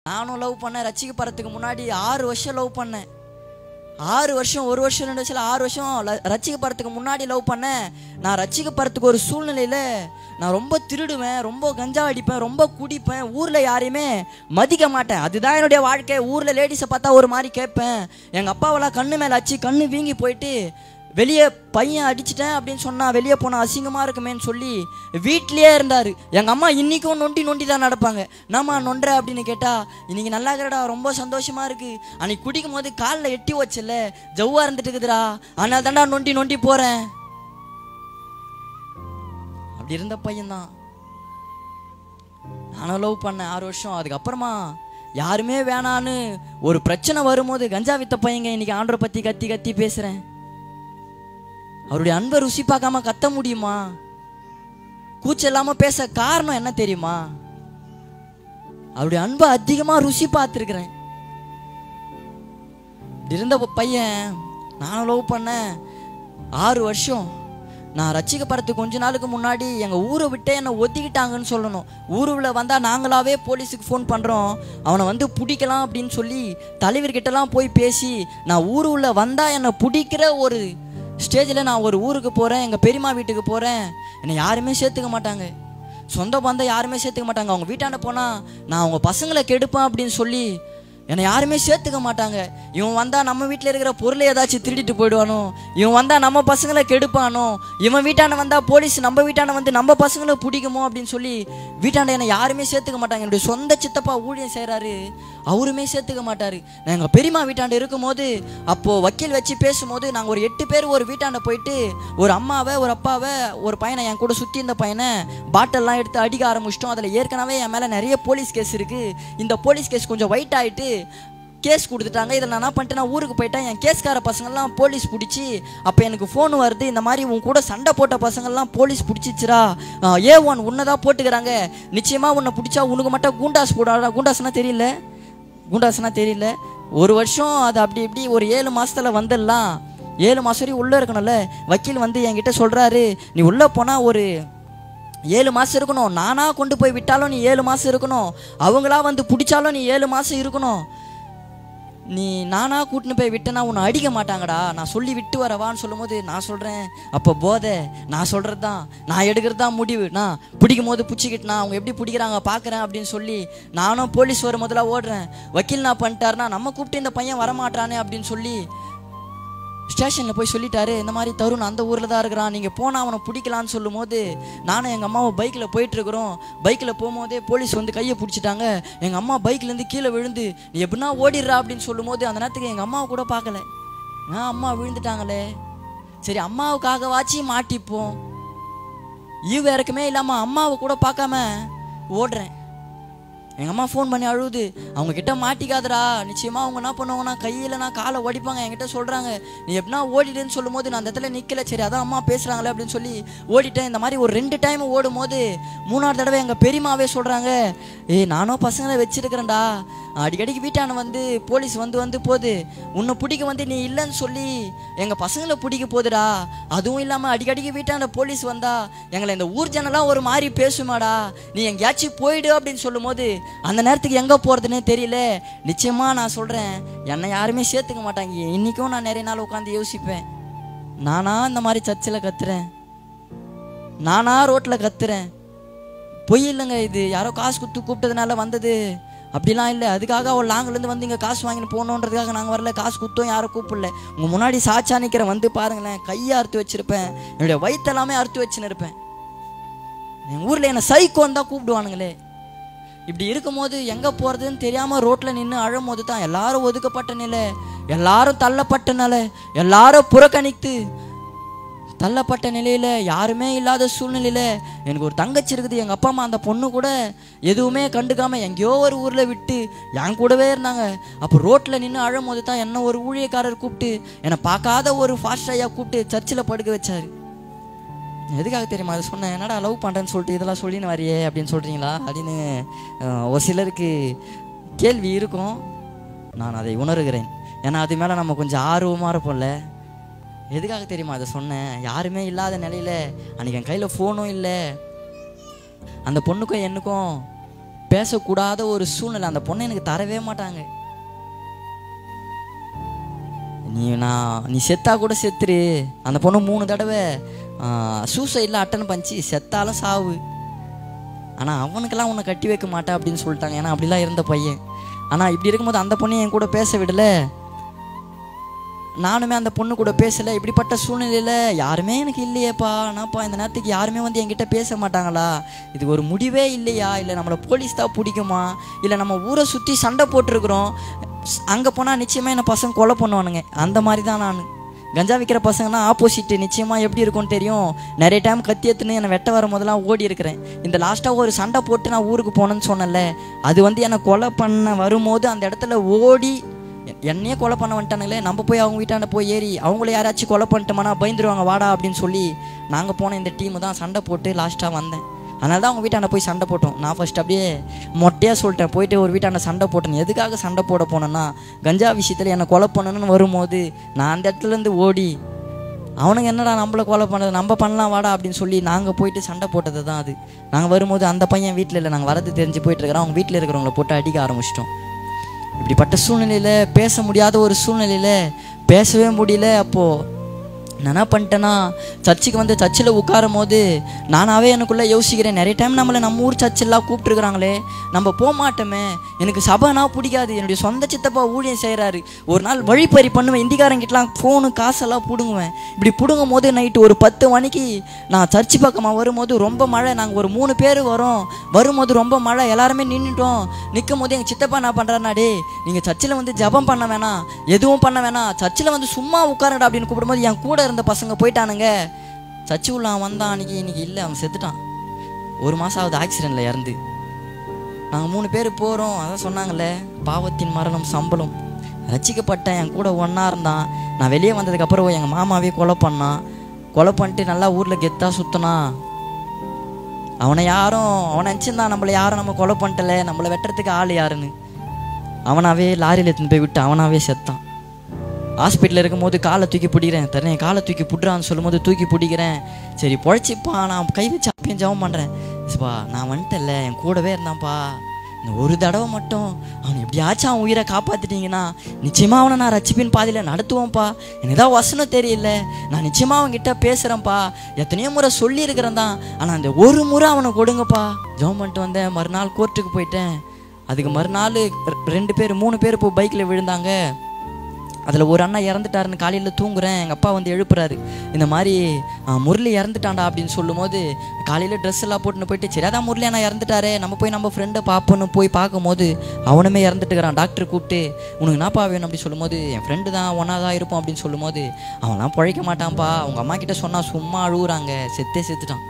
நானும் லவ் பண்ணேன் ரசிக்கப்படுறதுக்கு முன்னாடி ஆறு வருஷம் லவ் பண்ணேன் ஆறு வருஷம் ஒரு வருஷம் ரெண்டு வருஷம் இல்ல, ஆறு வருஷம் ல- ரசிக்கப்படுறதுக்கு முன்னாடி லவ் பண்ணேன் நான் ரசிக்கப்படுறதுக்கு ஒரு சூழ்நிலையில் நான் ரொம்ப திருடுவேன் ரொம்ப கஞ்சா அடிப்பேன் ரொம்ப குடிப்பேன் ஊரில் யாரையுமே மதிக்க மாட்டேன் அதுதான் என்னுடைய வாழ்க்கை ஊரில் லேடிஸை பார்த்தா ஒரு மாதிரி கேட்பேன் எங்கள் அப்பாவெல்லாம் கண்ணு மேலே அச்சு கண்ணு வீங்கி போயிட்டு வெளியே பையன் அடிச்சிட்டேன் அப்படின்னு சொன்னா வெளியே போனா அசிங்கமா இருக்குமேன்னு சொல்லி வீட்லயே இருந்தாரு எங்க அம்மா இன்னைக்கும் நொண்டி நொண்டி தான் நடப்பாங்க நாமா நொன்ற அப்படின்னு கேட்டா இன்னைக்கு நல்லா இருக்கிறடா ரொம்ப சந்தோஷமா இருக்கு அன்னைக்கு குடிக்கும் போது காலில் எட்டி வச்சல ஜவ்வா இருந்துட்டு இருக்குதுடா அதனால தான்டா நொண்டி நொண்டி போறேன் அப்படி இருந்த பையன்தான் நானும் லவ் பண்ணேன் ஆறு வருஷம் அதுக்கப்புறமா யாருமே வேணான்னு ஒரு பிரச்சனை வரும்போது கஞ்சா வித்த பையங்க இன்னைக்கு ஆண்டரை பத்தி கத்தி கத்தி பேசுறேன் அவருடைய அன்பை ருசி பார்க்காம கத்த முடியுமா கூச்சம் இல்லாம பேச காரணம் என்ன தெரியுமா அவருடைய அன்பை அதிகமா ருசி பார்த்துருக்கிறேன் இப்படி இருந்த ப- பையன் நானும் லவ் பண்ணேன் ஆறு வருஷம் நான் ரசிக்கப்படுறதுக்கு கொஞ்ச நாளுக்கு முன்னாடி எங்கள் ஊரை விட்டே என்னை ஒத்திக்கிட்டாங்கன்னு சொல்லணும் ஊருவில் வந்தால் நாங்களாவே போலீஸுக்கு ஃபோன் பண்ணுறோம் அவனை வந்து பிடிக்கலாம் அப்படின்னு சொல்லி தலைவர்கிட்டலாம் போய் பேசி நான் ஊரு உள்ள வந்தால் என்னை பிடிக்கிற ஒரு ஸ்டேஜில் நான் ஒரு ஊருக்கு போகிறேன் எங்கள் பெரியம்மா வீட்டுக்கு போகிறேன் என்னை யாருமே சேர்த்துக்க மாட்டாங்க சொந்த பந்தம் யாருமே சேர்த்துக்க மாட்டாங்க அவங்க வீட்டாண்ட போனால் நான் அவங்க பசங்களை கெடுப்பேன் அப்படின்னு சொல்லி என்னை யாருமே சேர்த்துக்க மாட்டாங்க இவன் வந்தா நம்ம வீட்டில் இருக்கிற பொருளை ஏதாச்சும் திருடிட்டு போயிடுவானோ இவன் வந்தா நம்ம பசங்களை கெடுப்பானோ இவன் வீட்டாண்ட வந்தா போலீஸ் நம்ம வீட்டாண்ட வந்து நம்ம பசங்களை பிடிக்குமோ அப்படின்னு சொல்லி வீட்டாண்ட என்னை யாருமே சேர்த்துக்க மாட்டாங்க என்னுடைய சொந்த சித்தப்பா ஊழியம் செய்கிறாரு அவருமே சேர்த்துக்க மாட்டாரு நான் எங்கள் பெரியம்மா வீட்டாண்ட இருக்கும்போது அப்போ வக்கீல் வச்சு பேசும்போது நாங்கள் ஒரு எட்டு பேர் ஒரு வீட்டாண்ட போயிட்டு ஒரு அம்மாவை ஒரு அப்பாவை ஒரு பையனை என் கூட சுற்றி இந்த பையனை பாட்டில்லாம் எடுத்து அடிக்க ஆரம்பிச்சிட்டோம் அதில் ஏற்கனவே என் மேலே நிறைய போலீஸ் கேஸ் இருக்குது இந்த போலீஸ் கேஸ் கொஞ்சம் ஒயிட் ஆயிட்டு கேஸ் கொடுத்துட்டாங்க இதில் நான் என்ன பண்ணிட்டேன் நான் ஊருக்கு போயிட்டேன் என் கேஸ்கார பசங்கள்லாம் போலீஸ் பிடிச்சி அப்போ எனக்கு ஃபோன் வருது இந்த மாதிரி உன் கூட சண்டை போட்ட பசங்கள்லாம் போலீஸ் பிடிச்சிச்சுரா ஏ ஒன் உன்னை தான் போட்டுக்கிறாங்க நிச்சயமாக உன்னை பிடிச்சா உனக்கு மட்டும் கூண்டாஸ் போடாடா கூண்டாஸ்னா தெரியல கூண்டாஸ்னா தெரியல ஒரு வருஷம் அது அப்படி இப்படி ஒரு ஏழு மாசத்துல வந்துடலாம் ஏழு மாதம் வரையும் உள்ளே இருக்கணும்ல வக்கீல் வந்து என்கிட்ட சொல்கிறாரு நீ உள்ளே போனால் ஒரு ஏழு மாதம் இருக்கணும் நானா கொண்டு போய் விட்டாலும் நீ ஏழு மாதம் இருக்கணும் அவங்களா வந்து பிடிச்சாலும் நீ ஏழு மாதம் இருக்கணும் நீ நானா கூட்டின்னு போய் விட்டேன்னா உன்னை அடிக்க மாட்டாங்கடா நான் சொல்லி விட்டு வரவான்னு சொல்லும்போது நான் சொல்கிறேன் அப்போ போதை நான் சொல்கிறது தான் நான் எடுக்கிறது தான் முடிவு நான் பிடிக்கும் போது பிடிச்சிக்கிட்டு நான் அவங்க எப்படி பிடிக்கிறாங்க பார்க்குறேன் அப்படின்னு சொல்லி நானும் போலீஸ் வர முதல்ல ஓடுறேன் வக்கீல் நான் பண்ணிட்டாருன்னா நம்ம கூப்பிட்டு இந்த பையன் வரமாட்டானே அப்படின்னு சொல்லி ஸ்டேஷனில் போய் சொல்லிட்டாரு இந்த மாதிரி தருண் அந்த ஊரில் தான் இருக்கிறான் நீங்கள் போனால் அவனை பிடிக்கலான்னு சொல்லும்போது நானும் எங்கள் அம்மாவை பைக்கில் போயிட்டுருக்குறோம் பைக்கில் போகும்போதே போலீஸ் வந்து கையை பிடிச்சிட்டாங்க எங்கள் அம்மா பைக்லேருந்து கீழே விழுந்து நீ எப்படின்னா ஓடிடுறா அப்படின்னு சொல்லும்போது அந்த நேரத்துக்கு எங்கள் அம்மாவை கூட பார்க்கல ஆ அம்மா விழுந்துட்டாங்களே சரி அம்மாவுக்காகவாச்சு மாட்டிப்போம் ஈவு இறக்குமே இல்லாமல் அம்மாவை கூட பார்க்காம ஓடுறேன் எங்கள் அம்மா ஃபோன் பண்ணி அழுவுது அவங்க கிட்ட மாட்டிக்காதடா நிச்சயமா அவங்க என்ன பண்ணுவாங்கன்னா கையிலனா காலை ஒடிப்பாங்க என்கிட்ட சொல்றாங்க நீ எப்படின்னா ஓடிடுன்னு சொல்லும்போது நான் அந்த இடத்துல நிக்கல சரி அதான் அம்மா பேசுறாங்களே அப்படின்னு சொல்லி ஓடிட்டேன் இந்த மாதிரி ஒரு ரெண்டு டைம் ஓடும் போது மூணாவது தடவை எங்க பெரியமாவே சொல்றாங்க ஏய் நானும் பசங்களை வச்சிருக்கிறேன்டா அடிக்கடிக்கு வீட்டான வந்து போலீஸ் வந்து வந்து போகுது உன்னை பிடிக்க வந்து நீ இல்லைன்னு சொல்லி எங்க பசங்களை பிடிக்க போகுதுடா அதுவும் இல்லாம அடிக்கடிக்கு வீட்டான போலீஸ் வந்தா எங்களை இந்த ஊர் ஜனலாம் ஒரு மாதிரி பேசுமாடா நீ எங்கேயாச்சும் போயிடு அப்படின்னு சொல்லும்போது அந்த நேரத்துக்கு எங்கே போகிறதுனே தெரியல நிச்சயமாக நான் சொல்கிறேன் என்னை யாருமே சேர்த்துக்க மாட்டாங்க இன்றைக்கும் நான் நிறைய நாள் உட்காந்து யோசிப்பேன் நானா இந்த மாதிரி சர்ச்சில் கத்துறேன் நானா ரோட்டில் கத்துறேன் பொய் இல்லைங்க இது யாரோ காசு கொடுத்து கூப்பிட்டதுனால வந்தது அப்படிலாம் இல்லை அதுக்காக அவள் லாங்கிலேருந்து வந்து இங்கே காசு வாங்கிட்டு போகணுன்றதுக்காக நாங்கள் வரல காசு கொடுத்தோம் யாரும் கூப்பிடல உங்கள் முன்னாடி சாட்சா நிற்கிறேன் வந்து பாருங்களேன் கையை அறுத்து வச்சிருப்பேன் என்னுடைய வயிற்றெல்லாமே அறுத்து வச்சுன்னு இருப்பேன் எங்கள் ஊரில் என்னை சைக்கோன்னு தான் கூப்பிடுவானுங்களே இப்படி இருக்கும்போது எங்கே போகிறதுன்னு தெரியாமல் ரோட்டில் நின்று அழும் போது தான் எல்லாரும் ஒதுக்கப்பட்ட நிலை எல்லாரும் தள்ளப்பட்ட நிலை எல்லாரும் புறக்கணித்து தள்ளப்பட்ட நிலையில் யாருமே இல்லாத சூழ்நிலையில் எனக்கு ஒரு தங்கச்சி இருக்குது எங்கள் அப்பா அம்மா அந்த பொண்ணு கூட எதுவுமே கண்டுக்காம எங்கேயோ ஒரு ஊரில் விட்டு என் கூடவே இருந்தாங்க அப்போ ரோட்டில் நின்று அழும் போது தான் என்ன ஒரு ஊழியக்காரர் கூப்பிட்டு என்னை பார்க்காத ஒரு ஃபாஸ்ட் ஐயா கூப்பிட்டு சர்ச்சில் படுக்க வச்சாரு எதுக்காக தெரியுமா அதை சொன்னேன் என்னடா லவ் பண்ணுறேன்னு சொல்லிட்டு இதெல்லாம் சொல்லின்னு வரியே அப்படின்னு சொல்கிறீங்களா அப்படின்னு அஹ், ஒரு சிலருக்கு கேள்வி இருக்கும் நான் அதை உணர்கிறேன் ஏன்னா அது மேலே நம்ம கொஞ்சம் ஆர்வமாக இருப்போம்ல எதுக்காக தெரியுமா அதை சொன்னேன் யாருமே இல்லாத நிலையில அன்னைக்கு என் கையில் ஃபோனும் இல்லை அந்த பொண்ணுக்கும் எனக்கும் பேசக்கூடாத ஒரு சூழ்நிலை அந்த பொண்ணை எனக்கு தரவே மாட்டாங்க நீ நான் நீ செத்தா கூட செத்துரு அந்த பொண்ணு மூணு தடவை சூசைடில் அட்டன் பண்ணிச்சு செத்தாலும் சாவு ஆனால் அவனுக்கெல்லாம் உன்னை கட்டி வைக்க மாட்டேன் அப்படின்னு சொல்லிட்டாங்க ஏன்னா அப்படிலாம் இருந்த பையன் ஆனால் இப்படி இருக்கும்போது அந்த பொண்ணு என் கூட பேச விடல நானுமே அந்த பொண்ணு கூட பேசலை இப்படிப்பட்ட சூழ்நிலையில் யாருமே எனக்கு இல்லையேப்பா ஆனாப்பா இந்த நேரத்துக்கு யாருமே வந்து என்கிட்ட பேச மாட்டாங்களா இது ஒரு முடிவே இல்லையா இல்லை நம்மளை போலீஸ் தான் பிடிக்குமா இல்லை நம்ம ஊரை சுற்றி சண்டை போட்டிருக்கிறோம் அங்கே போனால் நிச்சயமாக என்னை பசங்க கொலை பண்ணுவானுங்க அந்த மாதிரி தான் நான் கஞ்சா விற்கிற பசங்கன்னா ஆப்போசிட் நிச்சயமாக எப்படி இருக்கும்னு தெரியும் நிறைய டைம் கத்தி எடுத்துன்னு என்னை வெட்ட வரும் போதெல்லாம் ஓடி இருக்கிறேன் இந்த லாஸ்ட்டாக ஒரு சண்டை போட்டு நான் ஊருக்கு போனேன்னு சொன்னேன்ல அது வந்து என்னை கொலை பண்ண வரும்போது அந்த இடத்துல ஓடி எ- என்னையே கொலை பண்ண வந்துட்டானுங்களே நம்ம போய் அவங்க வீட்டாண்ட போய் ஏறி அவங்கள யாராச்சும் கொலை பண்ணிட்டோம்னா பயந்துருவாங்க வாடா அப்படின்னு சொல்லி நாங்கள் போன இந்த டீமு தான் சண்டை போட்டு லாஸ்ட்டாக வந்தேன் அதனால தான் அவங்க வீட்டாண்ட போய் சண்டை போட்டோம் நான் ஃபர்ஸ்ட் அப்படியே மொட்டையாக சொல்லிட்டேன் போயிட்டு ஒரு வீட்டாண்ட சண்டை போட்டேன் எதுக்காக சண்டை போட போனேன்னா கஞ்சா விஷயத்தில் என்னை கொலை பண்ணணும்னு வரும்போது நான் அந்த இடத்துலேருந்து ஓடி அவனுங்க என்னடா நம்மளை கொலை பண்ணது நம்ம பண்ணலாம் வாடா அப்படின்னு சொல்லி நாங்கள் போயிட்டு சண்டை போட்டது தான் அது நாங்கள் வரும்போது அந்த பையன் வீட்டில் இல்லை நாங்கள் வரது தெரிஞ்சு போயிட்டு இருக்கிறோம் அவங்க வீட்டில் இருக்கிறவங்கள போட்டு அடிக்க ஆரம்பிச்சிட்டோம் இப்படிப்பட்ட சூழ்நிலையில் பேச முடியாத ஒரு சூழ்நிலையில் பேசவே முடியல அப்போது நான் என்ன பண்ணிட்டேன்னா சர்ச்சுக்கு வந்து சர்ச்சில் உட்காரும் போது நானாவே எனக்குள்ளே யோசிக்கிறேன் நிறைய டைம் நம்மளை நம்ம ஊர் சர்ச்செல்லாம் கூப்பிட்டுருக்குறாங்களே நம்ம போக மாட்டோமே எனக்கு சபைனா பிடிக்காது என்னுடைய சொந்த சித்தப்பா ஊழியம் செய்கிறாரு ஒரு நாள் வழிப்பறி பண்ணுவேன் இந்திக்காரங்கிட்டலாம் ஃபோனு காசெல்லாம் பிடுங்குவேன் இப்படி பிடுங்கும் போது நைட்டு ஒரு பத்து மணிக்கு நான் சர்ச்சு பக்கமாக வரும்போது ரொம்ப மழை நாங்கள் ஒரு மூணு பேர் வரோம் வரும்போது ரொம்ப மழை எல்லாருமே நின்றுட்டோம் நிற்கும் போது எங்கள் சித்தப்பா என்ன பண்ணுறாருனா டே நீங்கள் சர்ச்சில் வந்து ஜெபம் பண்ண வேணாம் எதுவும் பண்ண வேணாம் சர்ச்சில் வந்து சும்மா உட்காருடா அப்படின்னு கூப்பிடும்போது என் கூட இருந்த பசங்க போயிட்டானுங்க சர்ச்சு உள்ள அவன் வந்தான் அன்னைக்கு இன்னைக்கு இல்லை அவன் செத்துட்டான் ஒரு மாதம் ஆகுது ஆக்சிடெண்ட்டில் இறந்து நாங்கள் மூணு பேர் போகிறோம் அதான் சொன்னாங்கல்ல பாவத்தின் மரணம் சம்பளம் ரசிக்கப்பட்டேன் என் கூட ஒன்றா இருந்தான் நான் வெளியே வந்ததுக்கப்புறம் எங்கள் மாமாவே கொலை பண்ணான் கொலை பண்ணிட்டு நல்லா ஊரில் கெத்தாக சுற்றினான் அவனை யாரும் அவனை நினச்சிருந்தான் நம்மளை யாரும் நம்ம கொலை பண்ணிட்டல நம்மளை வெட்டுறதுக்கு ஆள் யாருன்னு அவனாவே லாரியில் எடுத்துன்னு போய் விட்டு அவனாவே செத்தான் ஹாஸ்பிட்டலில் இருக்கும்போது காலை தூக்கி பிடிக்கிறேன் தரேன் காலை தூக்கி பிடிறான்னு சொல்லும்போது தூக்கி பிடிக்கிறேன் சரி பொழைச்சிப்பா நான் கை வச்சு அப்பயும் ஜெபம் பண்ணுறேன் சிப்பா நான் வந்துட்டேன்ல என் கூடவே இருந்தான்ப்பா இந்த ஒரு தடவை மட்டும் அவன் எப்படியாச்சும் அவன் உயிரை காப்பாற்றிட்டீங்கன்னா நிச்சயமாக அவனை நான் ரச்சிப்பின் பாதையில் நடத்துவேன்ப்பா எனக்கு தான் வசனம் தெரியல நான் நிச்சயமாக அவன்கிட்ட பேசுகிறேன்ப்பா எத்தனையோ முறை சொல்லியிருக்கிறேன் தான் ஆனால் அந்த ஒரு முறை அவனை கொடுங்கப்பா ஜெபம் பண்ணிட்டு வந்தேன் மறுநாள் கோர்ட்டுக்கு போயிட்டேன் அதுக்கு மறுநாள் ரெ- ரெண்டு பேர் மூணு பேர் இப்போ பைக்கில் விழுந்தாங்க அதில் ஒரு அண்ணா இறந்துட்டாருன்னு காலையில் தூங்குறேன் எங்கள் அப்பா வந்து எழுப்புறாரு இந்த மாதிரி ஆ, முரளி இறந்துட்டான்டா அப்படின்னு சொல்லும்போது காலையில் ட்ரெஸ் எல்லாம் போட்டுன்னு போயிட்டு சரி அதான் முரளி அண்ணா இறந்துட்டாரே நம்ம போய் நம்ம ஃப்ரெண்டை பார்ப்போன்னு போய் பார்க்கும்போது அவனுமே இறந்துட்டுக்கிறான் டாக்டர் கூப்பிட்டு உனக்கு என்னப்பா வேணும் அப்படி சொல்லும்போது என் ஃப்ரெண்டு தான் ஒன்றா தான் இருப்போம் அப்படின்னு சொல்லும்போது அவன்லாம் பழைக்க மாட்டான்ப்பா அவங்க அம்மா கிட்ட சொன்னால் சும்மா அழுகுறாங்க செத்தே செத்துட்டான்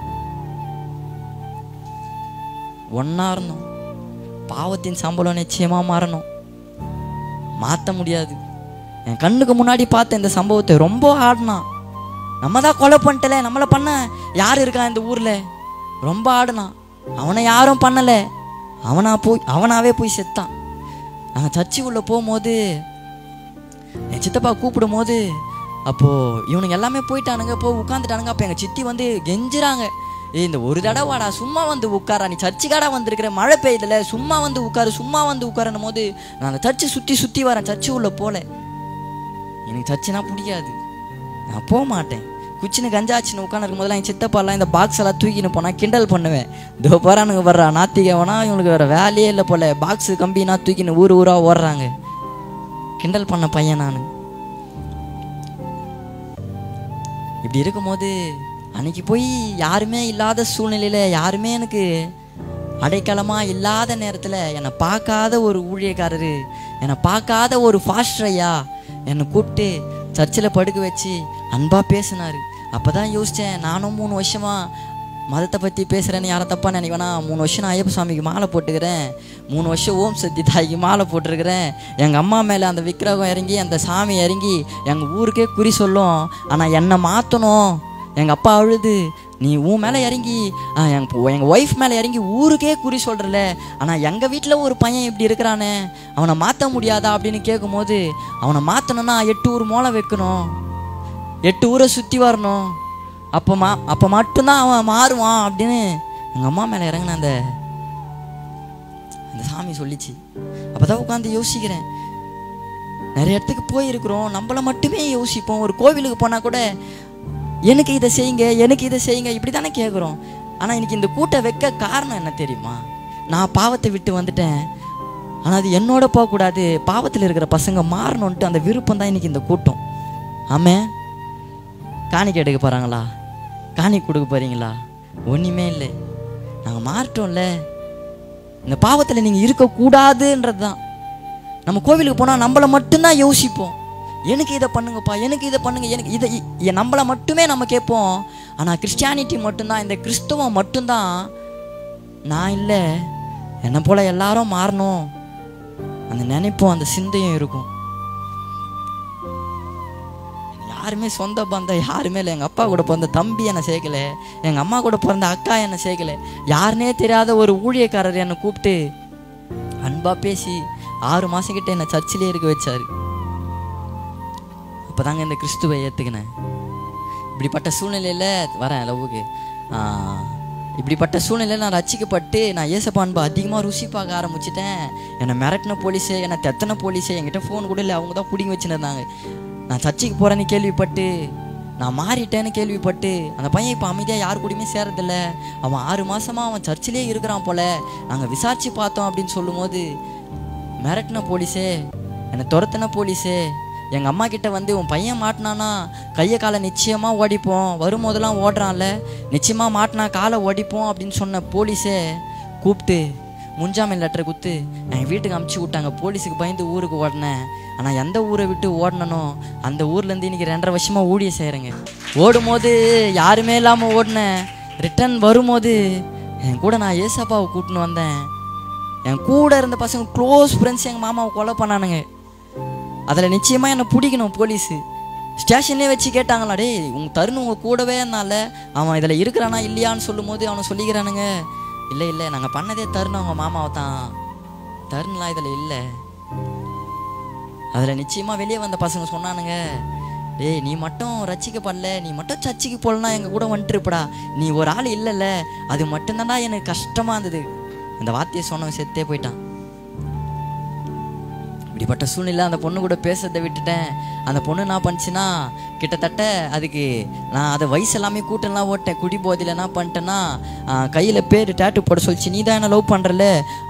ஒன்றா இருந்தோம் பாவத்தின் சம்பளம் நிச்சயமாக மாறணும் மாற்ற முடியாது என் கண்ணுக்கு முன்னாடி பார்த்த இந்த சம்பவத்தை ரொம்ப ஆடினான் நம்ம தான் கொலை பண்ணிட்டல நம்மளை பண்ண யார் இருக்கான் இந்த ஊரில் ரொம்ப ஆடினான் அவனை யாரும் பண்ணலை அவனா போய் அவனாவே போய் செத்தான் நாங்கள் சர்ச்சு உள்ள போகும்போது என் சித்தப்பா கூப்பிடும் போது அப்போது இவனுங்க எல்லாமே போயிட்டானுங்க போய் உட்காந்துட்டானுங்க அப்போ எங்கள் சித்தி வந்து கெஞ்சுறாங்க ஏய் இந்த ஒரு தடவாடா சும்மா வந்து உட்காரா நீ சர்ச்சுக்காடா வந்திருக்கிற மழை பெய்யுதுல சும்மா வந்து உட்காரு சும்மா வந்து உட்காரணும் போது நான் அந்த சர்ச்சு சுற்றி சுற்றி வரேன் சர்ச்சு உள்ள போல எனக்கு சர்ச்சுனா பிடிக்காது நான் போக மாட்டேன் குச்சின்னு கஞ்சாச்சின்னு உட்காந்துருக்கும் போதெல்லாம் என் சித்தப்பாலாம் இந்த பாக்ஸ் எல்லாம் தூக்கின்னு போனால் கிண்டல் பண்ணுவேன் இதோ போகிறானுங்க வர்றா நாத்திகவனா இவனுக்கு வேறு வேலையே இல்லை போல பாக்ஸு கம்பினா தூக்கின்னு ஊர் ஊராக ஓடுறாங்க கிண்டல் பண்ண பையன் நான் இப்படி இருக்கும்போது அன்னைக்கு போய் யாருமே இல்லாத சூழ்நிலையில் யாருமே எனக்கு அடைக்கலமாக இல்லாத நேரத்தில் என்னை பார்க்காத ஒரு ஊழியக்காரரு என்னை பார்க்காத ஒரு ஃபாஸ்டர் ஐயா என்னை கூப்பிட்டு சர்ச்சில் படுக்க வச்சு அன்பாக பேசினார் அப்போ தான் யோசித்தேன் நானும் மூணு வருஷமாக மதத்தை பற்றி பேசுகிறேன்னு யாரை தப்பாக நினைவேனா மூணு வருஷம் நான் ஐயப்ப சாமிக்கு மாலை போட்டுக்கிறேன் மூணு வருஷம் ஓம் சக்தி தாய்க்கு மாலை போட்டிருக்கிறேன் எங்கள் அம்மா மேலே அந்த விக்கிரகம் இறங்கி அந்த சாமி இறங்கி எங்கள் ஊருக்கே குறி சொல்லும் ஆனால் என்னை மாற்றணும் எங்கள் அப்பா அழுது நீ உன் மேலே இறங்கி எங்கள் எங்கள் ஒய்ஃப் மேலே இறங்கி ஊருக்கே குறி சொல்கிறல ஆனால் எங்கள் வீட்டில் ஒரு பையன் இப்படி இருக்கிறானே அவனை மாற்ற முடியாதா அப்படின்னு கேட்கும்போது அவனை மாற்றணும்னா எட்டு ஊர் மோளை வைக்கணும் எட்டு ஊரை சுற்றி வரணும் அப்போ மா அப்போ மட்டும்தான் அவன் மாறுவான் அப்படின்னு எங்கள் அம்மா மேலே இறங்கின அந்த இந்த சாமி சொல்லிச்சு அப்பதான் உட்காந்து யோசிக்கிறேன் நிறைய இடத்துக்கு போயிருக்கிறோம் நம்மள மட்டுமே யோசிப்போம் ஒரு கோவிலுக்கு போனால் கூட எனக்கு இதை செய்யுங்க எனக்கு இதை செய்யுங்க இப்படி தானே கேட்குறோம் ஆனால் இன்னைக்கு இந்த கூட்டை வைக்க காரணம் என்ன தெரியுமா நான் பாவத்தை விட்டு வந்துட்டேன் ஆனால் அது என்னோட போகக்கூடாது பாவத்தில் இருக்கிற பசங்க மாறணுன்ட்டு அந்த விருப்பம் தான் இன்னைக்கு இந்த கூட்டம் ஆமே காணிக்கை எடுக்க போகிறாங்களா காணி கொடுக்க போகிறீங்களா ஒன்றுமே இல்லை நாங்கள் மாறிட்டோம்ல இந்த பாவத்தில் நீங்கள் இருக்கக்கூடாதுன்றது தான் நம்ம கோவிலுக்கு போனால் நம்மளை மட்டும்தான் யோசிப்போம் எனக்கு இதை பண்ணுங்கப்பா எனக்கு இதை பண்ணுங்க எனக்கு இதை இ- இ- நம்மளை மட்டுமே நம்ம கேட்போம் ஆனால் கிறிஸ்டியானிட்டி மட்டும்தான் இந்த கிறிஸ்தவம் மட்டும்தான் நான் இல்லை என்னை போல எல்லாரும் மாறணும் அந்த நினைப்பும் அந்த சிந்தையும் இருக்கும் யாருமே சொந்த பந்தம் யாருமே இல்லை எங்கள் அப்பா கூட பிறந்த தம்பி என்னை சேர்க்கல எங்கள் அம்மா கூட பிறந்த அக்கா என்னை சேர்க்கல யாருனே தெரியாத ஒரு ஊழியக்காரர் என்னை கூப்பிட்டு அன்பா பேசி ஆறு மாதம் கிட்ட என்னை சர்ச்சிலே இருக்க வச்சாரு அப்போதாங்க இந்த கிறிஸ்துவை ஏற்றுக்கினேன் இப்படிப்பட்ட சூழ்நிலையில் வரேன் லவ்வுக்கு இப்படிப்பட்ட சூழ்நிலையில் நான் ரசிக்கப்பட்டு நான் ஏசப்பா அன்பை அதிகமாக ருசி பார்க்க ஆரம்பிச்சிட்டேன் என்னை மிரட்டின போலீஸு என்னை தெத்தன போலீஸு என்கிட்ட ஃபோன் கூட இல்லை அவங்க தான் பிடிங்கி வச்சுருந்தாங்க நான் சர்ச்சுக்கு போகிறேன்னு கேள்விப்பட்டு நான் மாறிட்டேன்னு கேள்விப்பட்டு அந்த பையன் இப்போ அமைதியாக யார் கூடயுமே சேரதில்ல அவன் ஆறு மாசமாக அவன் சர்ச்சிலே இருக்கிறான் போல நாங்கள் விசாரிச்சு பார்த்தோம் அப்படின்னு சொல்லும்போது மிரட்டின போலீஸே என்னை துரத்தின போலீஸே எங்கள் அம்மா கிட்ட வந்து உன் பையன் மாட்டினானா கையை காலை நிச்சயமாக ஓடிப்போம் வரும்போதெல்லாம் ஓடுறான்ல நிச்சயமாக மாட்டினா காலை ஓடிப்போம் அப்படின்னு சொன்ன போலீஸே கூப்பிட்டு முன்ஜாமீன் லெட்டர் கொடுத்து என் வீட்டுக்கு அமுச்சு விட்டாங்க போலீஸுக்கு பயந்து ஊருக்கு ஓடினேன் ஆனால் எந்த ஊரை விட்டு ஓடனனோ அந்த ஊர்லேருந்து இன்னைக்கு ரெண்டரை வருஷமாக ஊழிய செய்கிறேங்க ஓடும்போது யாருமே இல்லாமல் ஓடினேன் ரிட்டர்ன் வரும்போது என் கூட நான் ஏசப்பாவை கூட்டின்னு வந்தேன் என் கூட இருந்த பசங்க க்ளோஸ் ஃப்ரெண்ட்ஸ் எங்கள் மாமாவை கொலை பண்ணானுங்க அதில் நிச்சயமாக என்னை பிடிக்கணும் போலீஸு ஸ்டேஷன்லேயே வச்சு கேட்டாங்களா டேய் உங்க தருண் உங்கள் கூடவே இருந்தால அவன் இதில் இருக்கிறானா இல்லையான்னு சொல்லும்போது அவனை சொல்லிக்கிறானுங்க இல்லை இல்லை நாங்கள் பண்ணதே தருண் அவங்க மாமாவை தான் தருண்லாம் இதில் இல்லை அதில் நிச்சயமாக வெளியே வந்த பசங்க சொன்னானுங்க டேய் நீ மட்டும் ரசிக்கப்படல நீ மட்டும் சர்ச்சுக்கு போகலனா எங்கள் கூட வந்துட்டுருப்படா நீ ஒரு ஆள் இல்லைல்ல அது மட்டும்தான்டா எனக்கு கஷ்டமாக இருந்தது இந்த வார்த்தையை சொன்னவன் செத்தே போயிட்டான் இப்படிப்பட்ட சூழ்நிலை அந்த பொண்ணு கூட பேசுறதை விட்டுட்டேன் அந்த பொண்ணு என்ன பண்ணுச்சுன்னா கிட்டத்தட்ட அதுக்கு நான் அதை வயசு எல்லாமே கூட்டம்லாம் ஓட்டேன் குடி போதையில் என்ன பண்ணிட்டேன்னா கையில் பேர் டேட்டு போட சொல்லிச்சு நீ தான் என்ன லவ் பண்ணுறல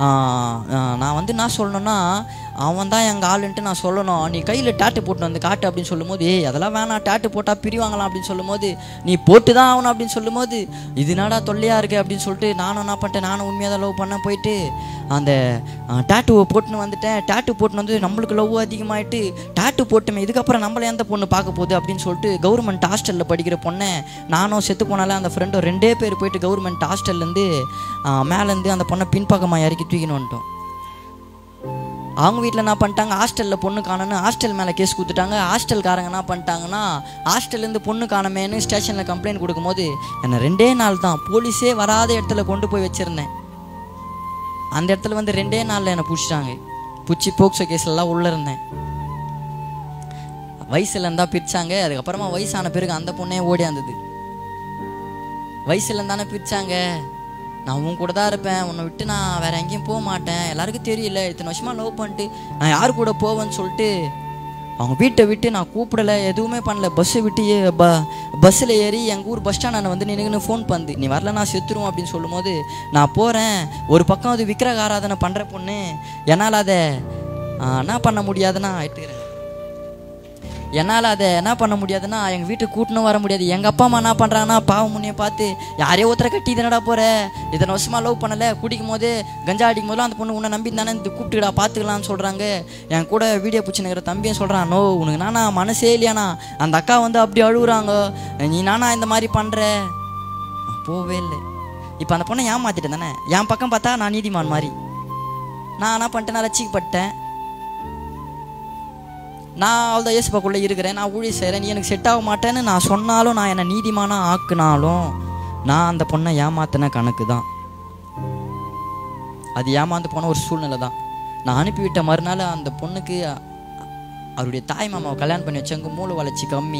நான் வந்து என்ன சொல்லணும்னா அவன் தான் எங்கள் ஆளுன்ட்டு நான் சொல்லணும் நீ கையில் டேட்டு போட்டு வந்து காட்டு அப்படின்னு சொல்லும்போது ஏய் அதெல்லாம் வேணாம் டேட்டு போட்டால் பிரிவாங்களாம் அப்படின்னு சொல்லும்போது நீ போட்டு தான் ஆகணும் அப்படின்னு சொல்லும்போது இது என்னடா தொல்லையாக இருக்கு அப்படின்னு சொல்லிட்டு நானும் என்ன பண்ணிட்டேன் நானும் உண்மையாக தான் லவ் பண்ண போயிட்டு அந்த டேட்டுவை போட்டுன்னு வந்துட்டேன் டேட்டு போட்டுன்னு வந்து நம்மளுக்கு லவ் அதிகமாயிட்டு டேட்டு போட்டுமே இதுக்கப்புறம் நம்மள எந்த பொண்ணு பார்க்க போகுது அப்படின்னு சொல்லிட்டு கவர்மெண்ட் ஹாஸ்டலில் படிக்கிற பொண்ணை நானும் செத்து போனால அந்த ஃப்ரெண்டும் ரெண்டே பேர் போயிட்டு கவர்மெண்ட் ஹாஸ்டல்லேருந்து மேலேருந்து அந்த பொண்ணை பின்பக்கமாக இறக்கி தூக்கின்னு வந்துட்டோம் அவங்க வீட்டில் என்ன பண்ணிட்டாங்க ஹாஸ்டலில் பொண்ணு காணோன்னு ஹாஸ்டல் மேலே கேஸ் கொடுத்துட்டாங்க ஹாஸ்டல்காரங்க என்ன பண்ணிட்டாங்கன்னா ஹாஸ்டல்லேருந்து பொண்ணு காணமேன்னு ஸ்டேஷனில் கம்ப்ளைண்ட் கொடுக்கும்போது என்னை ரெண்டே நாள் தான் போலீஸே வராத இடத்துல கொண்டு போய் வச்சுருந்தேன் அந்த இடத்துல வந்து ரெண்டே நாளில் என்னை பிடிச்சிட்டாங்க பிடிச்சி போக்சோ கேஸ்லலாம் உள்ளே இருந்தேன் வயசுல இருந்தா பிரிச்சாங்க அதுக்கப்புறமா வயசான பிறகு அந்த பொண்ணே ஓடியாந்தது வயசுல இருந்தானே பிரிச்சாங்க நான் உன் கூட தான் இருப்பேன் உன்னை விட்டு நான் வேற எங்கேயும் போக மாட்டேன் எல்லாருக்கும் தெரியல இத்தனை வருஷமா லவ் பண்ணிட்டு நான் யார் கூட போவேன்னு சொல்லிட்டு அவங்க வீட்டை விட்டு நான் கூப்பிடல எதுவுமே பண்ணல பஸ்ஸை விட்டு ஏ- ப பஸ்ஸில் ஏறி எங்கள் ஊர் பஸ் ஸ்டாண்ட் வந்து நின்றுன்னு ஃபோன் பண்ணு நீ வரல நான் செத்துருவோம் அப்படின்னு சொல்லும்போது நான் போகிறேன் ஒரு பக்கம் அது விக்கிரக ஆராதனை பண்ணுற பொண்ணு என்னால் அதை ஆ, என்ன பண்ண முடியாதுன்னா எடுத்துக்கிறேன் என்னால் அதை என்ன பண்ண முடியாதுன்னா எங்கள் வீட்டுக்கு கூட்டணும் வர முடியாது எங்கள் அப்பா அம்மா என்ன பண்ணுறாங்கன்னா பாவம் முன்னைய பார்த்து யாரையோ ஒருத்தரை கட்டி இதனடா போகிற இத்தனை வருஷமாக லவ் பண்ணலை குடிக்கும் போது கஞ்சா அடிக்கும் போதெல்லாம் அந்த பொண்ணு உன்னை நம்பி தானே இந்த கூப்பிட்டுக்கடா பார்த்துக்கலாம்னு சொல்கிறாங்க என் கூட வீடியோ பிடிச்சினுக்கிற தம்பியும் சொல்கிறான் நோ உனக்கு நானா மனசே இல்லையாண்ணா அந்த அக்கா வந்து அப்படி அழுகுறாங்க நீ நானா இந்த மாதிரி பண்ணுற நான் போவே இல்லை இப்போ அந்த பொண்ணை ஏமாத்திட்டேன் தானே என் பக்கம் பார்த்தா நான் நீதிமான் மாதிரி நான் என்ன பண்ணிட்டேன் நான் ரசிக்கப்பட்டேன் நான் அவ்வளோ இயேசுப்பாக்குள்ளே இருக்கிறேன் நான் ஊழி செய்கிறேன் நீ எனக்கு செட் ஆக மாட்டேன்னு நான் சொன்னாலும் நான் என்னை நீதிமானா ஆக்குனாலும் நான் அந்த பொண்ணை ஏமாத்தின கணக்கு தான் அது ஏமாந்து போன ஒரு சூழ்நிலை தான் நான் அனுப்பிவிட்ட மறுநாள் அந்த பொண்ணுக்கு அ- அவருடைய தாய் மாமாவை கல்யாணம் பண்ணி வச்சவங்க மூளை வளர்ச்சி கம்மி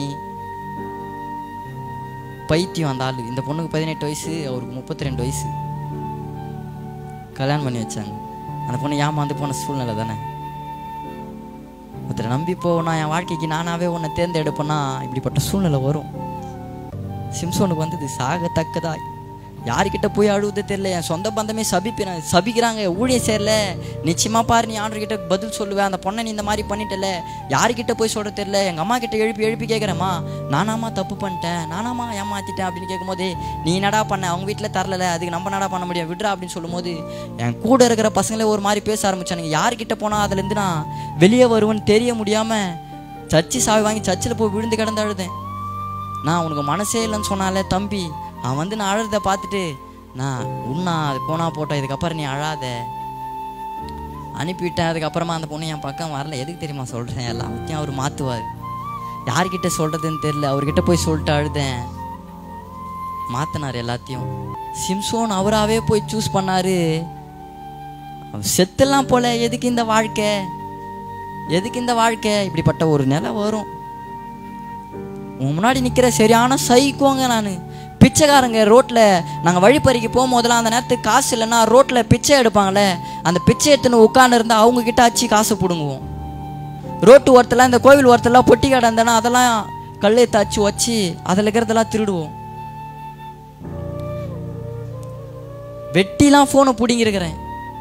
பைத்தியம் அந்த ஆளு இந்த பொண்ணுக்கு பதினெட்டு வயசு அவருக்கு முப்பத்தி ரெண்டு வயசு கல்யாணம் பண்ணி வச்சாங்க அந்த பொண்ணு ஏமாந்து போன சூழ்நிலை தானே ஒருத்தரை நம்பி போனா என் வாழ்க்கைக்கு நானாவே உன்னை தேர்ந்தெடுப்பேன்னா இப்படிப்பட்ட சூழ்நிலை வரும் சிம்சோனுக்கு வந்தது சாகத்தக்கதா யாருக்கிட்ட போய் அழுவுதே தெரியல என் சொந்த பந்தமே சபிப்பிறாங்க சபிக்கிறாங்க ஊழிய சேரல நிச்சயமா பாரு நீ ஆண்டர்கிட்ட பதில் சொல்லுவேன் அந்த பொண்ணை நீ இந்த மாதிரி பண்ணிட்டல யாருக்கிட்ட போய் சொல்ற தெரியல எங்க அம்மா கிட்ட எழுப்பி எழுப்பி கேட்குறேம்மா நானாமா தப்பு பண்ணிட்டேன் நானாமா ஏமாத்திட்டேன் அப்படின்னு கேட்கும்போது நீ என்னடா பண்ண அவங்க வீட்டில் தரல அதுக்கு நம்ம என்னடா பண்ண முடியும் விட்றா அப்படின்னு சொல்லும்போது என் கூட இருக்கிற பசங்களே ஒரு மாதிரி பேச ஆரம்பிச்சானுங்க யாருக்கிட்ட போனா அதுலேருந்து நான் வெளியே வருவேன்னு தெரிய முடியாம சர்ச்சு சாவி வாங்கி சர்ச்சில் போய் விழுந்து கிடந்து அழுதேன் நான் உனக்கு மனசே இல்லைன்னு சொன்னாலே தம்பி அவன் வந்து நான் அழுறத பார்த்துட்டு நான் உன்னா அது போனா போட்டோம் இதுக்கப்புறம் நீ அழாத அனுப்பிவிட்டேன் அதுக்கப்புறமா அந்த பொண்ணு என் பக்கம் வரல எதுக்கு தெரியுமா சொல்கிறேன் எல்லாத்தையும் அவர் மாற்றுவார் யார்கிட்ட சொல்கிறதுன்னு தெரியல அவர்கிட்ட போய் சொல்லிட்டு அழுதேன் மாற்றினார் எல்லாத்தையும் சிம்சோன் அவராகவே போய் சூஸ் பண்ணாரு அவர் செத்தெல்லாம் போல எதுக்கு இந்த வாழ்க்கை எதுக்கு இந்த வாழ்க்கை இப்படிப்பட்ட ஒரு நிலை வரும் உன் முன்னாடி நிற்கிற சரியான சைக்கோங்க நான் பிச்சைக்காரங்க ரோட்டில் நாங்கள் வழிப்பறிக்கு போகும்போதெல்லாம் அந்த நேரத்துக்கு காசு இல்லைன்னா ரோட்டில் பிச்சை எடுப்பாங்களே அந்த பிச்சை எடுத்துன்னு உட்காந்து இருந்தால் அவங்க கிட்ட அச்சு காசு பிடுங்குவோம் ரோட்டு ஓரத்தில் இந்த கோவில் ஓரத்துலாம் பொட்டி கடை இருந்தேன்னா அதெல்லாம் கல்லை தச்சு வச்சு அதில் இருக்கிறதெல்லாம் திருடுவோம் வெட்டிலாம் ஃபோனை பிடிங்கிருக்கிறேன்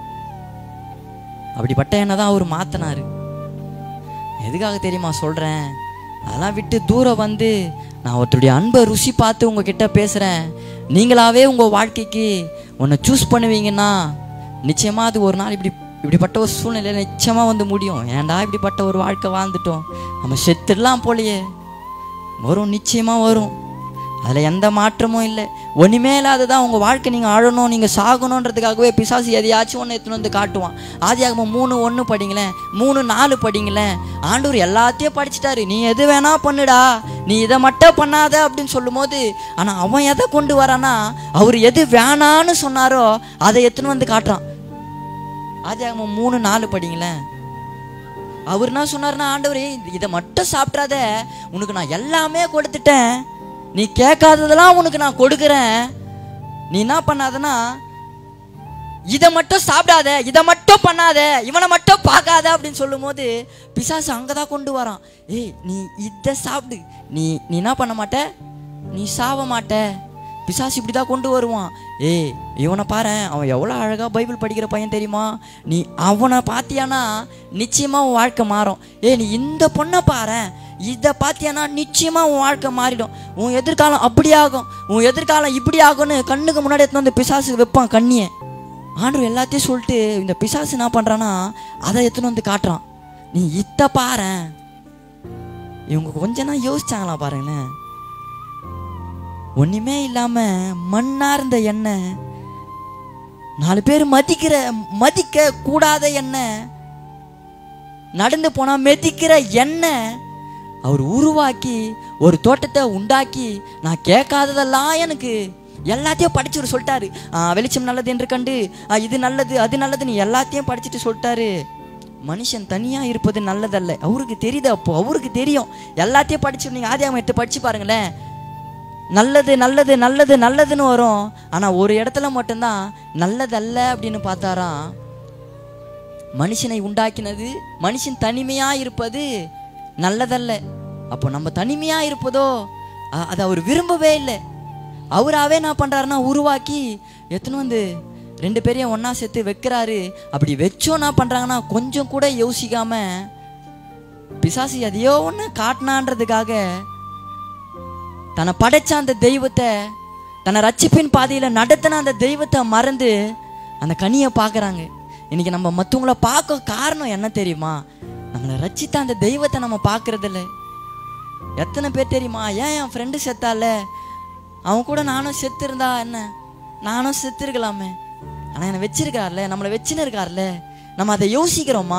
அப்படிப்பட்ட என்ன தான் அவர் மாற்றினாரு எதுக்காக தெரியுமா சொல்கிறேன் அதெல்லாம் விட்டு தூரம் வந்து நான் ஒருத்தருடைய அன்பை ருசி பார்த்து உங்ககிட்ட பேசுகிறேன் நீங்களாவே உங்கள் வாழ்க்கைக்கு உன்னை சூஸ் பண்ணுவீங்கன்னா நிச்சயமாக அது ஒரு நாள் இப்படி இப்படிப்பட்ட ஒரு சூழ்நிலையில் நிச்சயமாக வந்து முடியும் ஏன்டா இப்படிப்பட்ட ஒரு வாழ்க்கை வாழ்ந்துட்டோம் நம்ம செத்துடலாம் போலையே வரும் நிச்சயமாக வரும் அதில் எந்த மாற்றமும் இல்லை ஒன்றுமே இல்லாததான் உங்கள் வாழ்க்கை நீங்கள் அழணும் நீங்கள் சாகணுன்றதுக்காகவே பிசாசு எதையாச்சும் ஒன்று எடுத்துன்னு வந்து காட்டுவான் ஆதியாகமம் மூணு ஒன்று படிங்களேன் மூணு நாலு படிங்களேன் ஆண்டவர் எல்லாத்தையும் படிச்சிட்டாரு நீ எது வேணா பண்ணுடா நீ இதை மட்டும் பண்ணாத அப்படின்னு சொல்லும்போது ஆனால் அவன் எதை கொண்டு வரானா அவர் எது வேணான்னு சொன்னாரோ அதை எடுத்துன்னு வந்து காட்டுறான் ஆதியாகமம் மூணு நாலு படிங்களேன் அவர் என்ன சொன்னார்னா ஆண்டவரே இதை மட்டும் சாப்பிட்றாத உனக்கு நான் எல்லாமே கொடுத்துட்டேன் நீ கேட்காததெல்லாம் உனக்கு நான் கொடுக்குறேன் நீ என்ன பண்ணாதனா இதை மட்டும் சாப்பிடாத இதை மட்டும் பண்ணாத இவனை மட்டும் பார்க்காத அப்படின்னு சொல்லும்போது பிசாசு அங்கே தான் கொண்டு வரான் ஏய் நீ இதை சாப்பிடு நீ நீ என்ன பண்ண மாட்ட நீ சாவ மாட்ட பிசாசு இப்படி தான் கொண்டு வருவான் ஏய் இவனை பாரு அவன் எவ்வளோ அழகாக பைபிள் படிக்கிற பையன் தெரியுமா நீ அவனை பார்த்தியானா நிச்சயமாக உன் வாழ்க்கை மாறும் ஏய் நீ இந்த பொண்ணை பாரு இதை பார்த்தியானா நிச்சயமாக உன் வாழ்க்கை மாறிடும் உன் எதிர்காலம் அப்படி ஆகும் உன் எதிர்காலம் இப்படி ஆகும்னு கண்ணுக்கு முன்னாடி எடுத்துன்னு வந்து பிசாசு வைப்பான் கண்ணியை ஆண்டவர் எல்லாத்தையும் சொல்லிட்டு இந்த பிசாசு என்ன பண்ணுறான்னா அதை எடுத்துன்னு வந்து காட்டுறான் நீ இத்த பாரேன் இவங்க கொஞ்ச நாள் யோசிச்சாங்களா பாருங்களேன் ஒன்றுமே இல்லாமல் மண்ணார்ந்த எண்ணெய் நாலு பேர் மதிக்கிற மதிக்க கூடாத எண்ணெய் நடந்து போனால் மெதிக்கிற எண்ணெய் அவர் உருவாக்கி ஒரு தோட்டத்தை உண்டாக்கி நான் கேட்காததெல்லாம் எனக்கு எல்லாத்தையும் படிச்சுட்டு சொல்லிட்டாரு ஆ, வெளிச்சம் நல்லது என்று கண்டு ஆ, இது நல்லது அது நல்லதுன்னு எல்லாத்தையும் படிச்சுட்டு சொல்லிட்டாரு மனுஷன் தனியாக இருப்பது நல்லதல்ல அவருக்கு தெரியுது அப்போ அவருக்கு தெரியும் எல்லாத்தையும் படிச்சு நீங்கள் ஆதியாகம் எடுத்து படிச்சு பாருங்களேன் நல்லது நல்லது நல்லது நல்லதுன்னு வரும் ஆனால் ஒரு இடத்துல மட்டும்தான் நல்லதல்ல அப்படின்னு பார்த்தாராம் மனுஷனை உண்டாக்கினது மனுஷன் தனிமையா இருப்பது நல்லதல்ல அப்போ நம்ம தனிமையா இருப்பதோ அ- அதை அவர் விரும்பவே இல்லை அவராவே என்ன பண்றாருன்னா உருவாக்கி எத்தனை வந்து ரெண்டு பேரையும் ஒண்ணா சேர்த்து வைக்கிறாரு அப்படி வச்சோம் என்ன பண்றாங்கன்னா கொஞ்சம் கூட யோசிக்காம பிசாசு எதையோ ஒன்று காட்டினான்றதுக்காக தன்னை படைச்ச அந்த தெய்வத்தை தன்னை ரட்சிப்பின் பாதையில் நடத்தின அந்த தெய்வத்தை மறந்து அந்த கனியை பார்க்குறாங்க இன்னைக்கு நம்ம மற்றவங்கள பார்க்க காரணம் என்ன தெரியுமா நம்மளை ரட்சித்த அந்த தெய்வத்தை நம்ம பார்க்கறதில்ல எத்தனை பேர் தெரியுமா ஏன் என் ஃப்ரெண்டு செத்தால அவன் கூட நானும் செத்து இருந்தா என்ன நானும் செத்து இருக்கலாமே ஆனால் என்னை வச்சிருக்கார்ல நம்மளை வச்சுன்னு இருக்கார்ல நம்ம அதை யோசிக்கிறோமா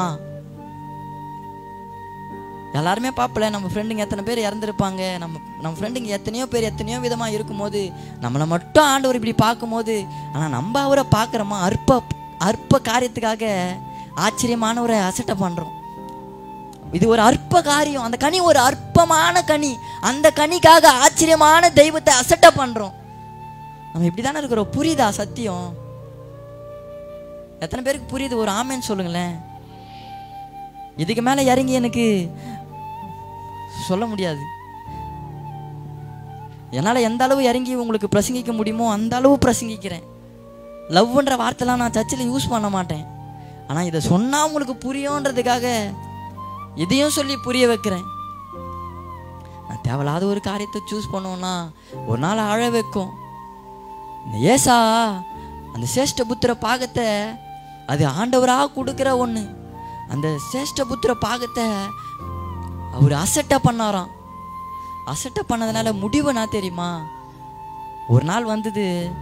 எல்லாருமே பார்ப்பல நம்ம ஃப்ரெண்டுங்க எத்தனை பேர் இறந்துருப்பாங்க நம்ம நம்ம ஃப்ரெண்டுங்க எத்தனையோ பேர் எத்தனையோ விதமாக இருக்கும்போது நம்மளை மட்டும் ஆண்டவர் இப்படி பார்க்கும்போது ஆனால் நம்ம அவரை பார்க்குறோமா அற்ப அற்ப காரியத்துக்காக ஆச்சரியமானவரை அசட்டை பண்ணுறோம் இது ஒரு அற்ப காரியம் அந்த கனி ஒரு அற்பமான கனி அந்த கனிக்காக ஆச்சரியமான தெய்வத்தை அசட்டை பண்ணுறோம் நம்ம இப்படி தானே இருக்கிறோம் புரியுதா சத்தியம் எத்தனை பேருக்கு புரியுது ஒரு ஆமேன்னு சொல்லுங்களேன் இதுக்கு மேலே இறங்கி எனக்கு சொல்ல முடியாது என்னால் எந்த அளவு இறங்கி உங்களுக்கு பிரசங்கிக்க முடியுமோ அந்த அளவு பிரசங்கிக்கிறேன் லவ்ன்ற வார்த்தைலாம் நான் சர்ச்சில் யூஸ் பண்ண மாட்டேன் ஆனால் இதை சொன்னால் உங்களுக்கு புரியுன்றதுக்காக இதையும் சொல்லி புரிய வைக்கிறேன் நான் தேவையில்லாத ஒரு காரியத்தை சூஸ் பண்ணோன்னா ஒரு நாள் அழ வைக்கும் இந்த ஏசா அந்த சேஷ்ட புத்திர பாகத்தை அது ஆண்டவராக கொடுக்குற ஒன்று அந்த சேஷ்ட புத்திர பாகத்தை அவர் அசட்டை பண்ணாராம் அசட்டை பண்ணதுனால முடிவு நான் தெரியுமா ஒரு நாள் வந்தது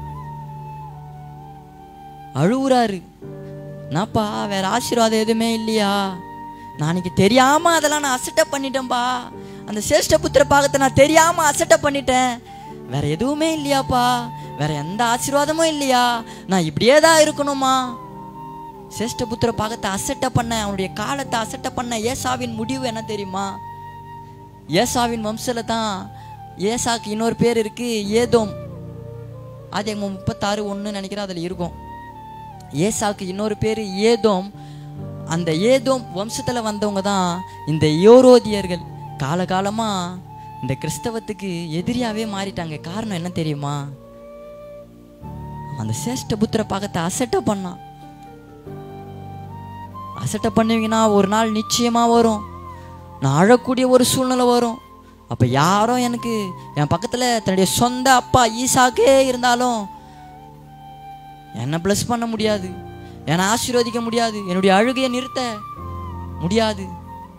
அழுவுறாரு என்னப்பா வேற ஆசீர்வாதம் எதுவுமே இல்லையா நான் அன்னைக்கு தெரியாம அதெல்லாம் நான் அசட்டை பண்ணிட்டேன்பா அந்த சேஷ்ட புத்திர பாகத்தை நான் தெரியாம அசட்டை பண்ணிட்டேன் வேற எதுவுமே இல்லையாப்பா வேற எந்த ஆசீர்வாதமும் இல்லையா நான் இப்படியே தான் இருக்கணுமா சேஷ்ட புத்திர பாகத்தை அசட்டை பண்ண அவனுடைய காலத்தை அசட்டை பண்ண ஏசாவின் முடிவு என்ன தெரியுமா ஏசாவின் வம்சல தான் ஏசாக்கு இன்னொரு பேர் இருக்கு ஏதோம் ஆதி முப்பத்தாறு ஒன்று நினைக்கிறேன் அதில் இருக்கும் ஏசாக்கு இன்னொரு பேர் ஏதோம் அந்த ஏதோம் வம்சத்தில் வந்தவங்க தான் இந்த யோரோதியர்கள் காலகாலமாக இந்த கிறிஸ்தவத்துக்கு எதிரியாவே மாறிட்டாங்க காரணம் என்ன தெரியுமா அந்த சேஷ்ட புத்திர பாகத்தை அசட்டை பண்ணான் அசட்டை பண்ணுவீங்கன்னா ஒரு நாள் நிச்சயமாக வரும் நான் அழக்கூடிய ஒரு சூழ்நிலை வரும் அப்போ யாரும் எனக்கு என் பக்கத்தில் தன்னுடைய சொந்த அப்பா ஈசாக்கே இருந்தாலும் என்னை ப்ளஸ் பண்ண முடியாது என்னை ஆசீர்வதிக்க முடியாது என்னுடைய அழுகையை நிறுத்த முடியாது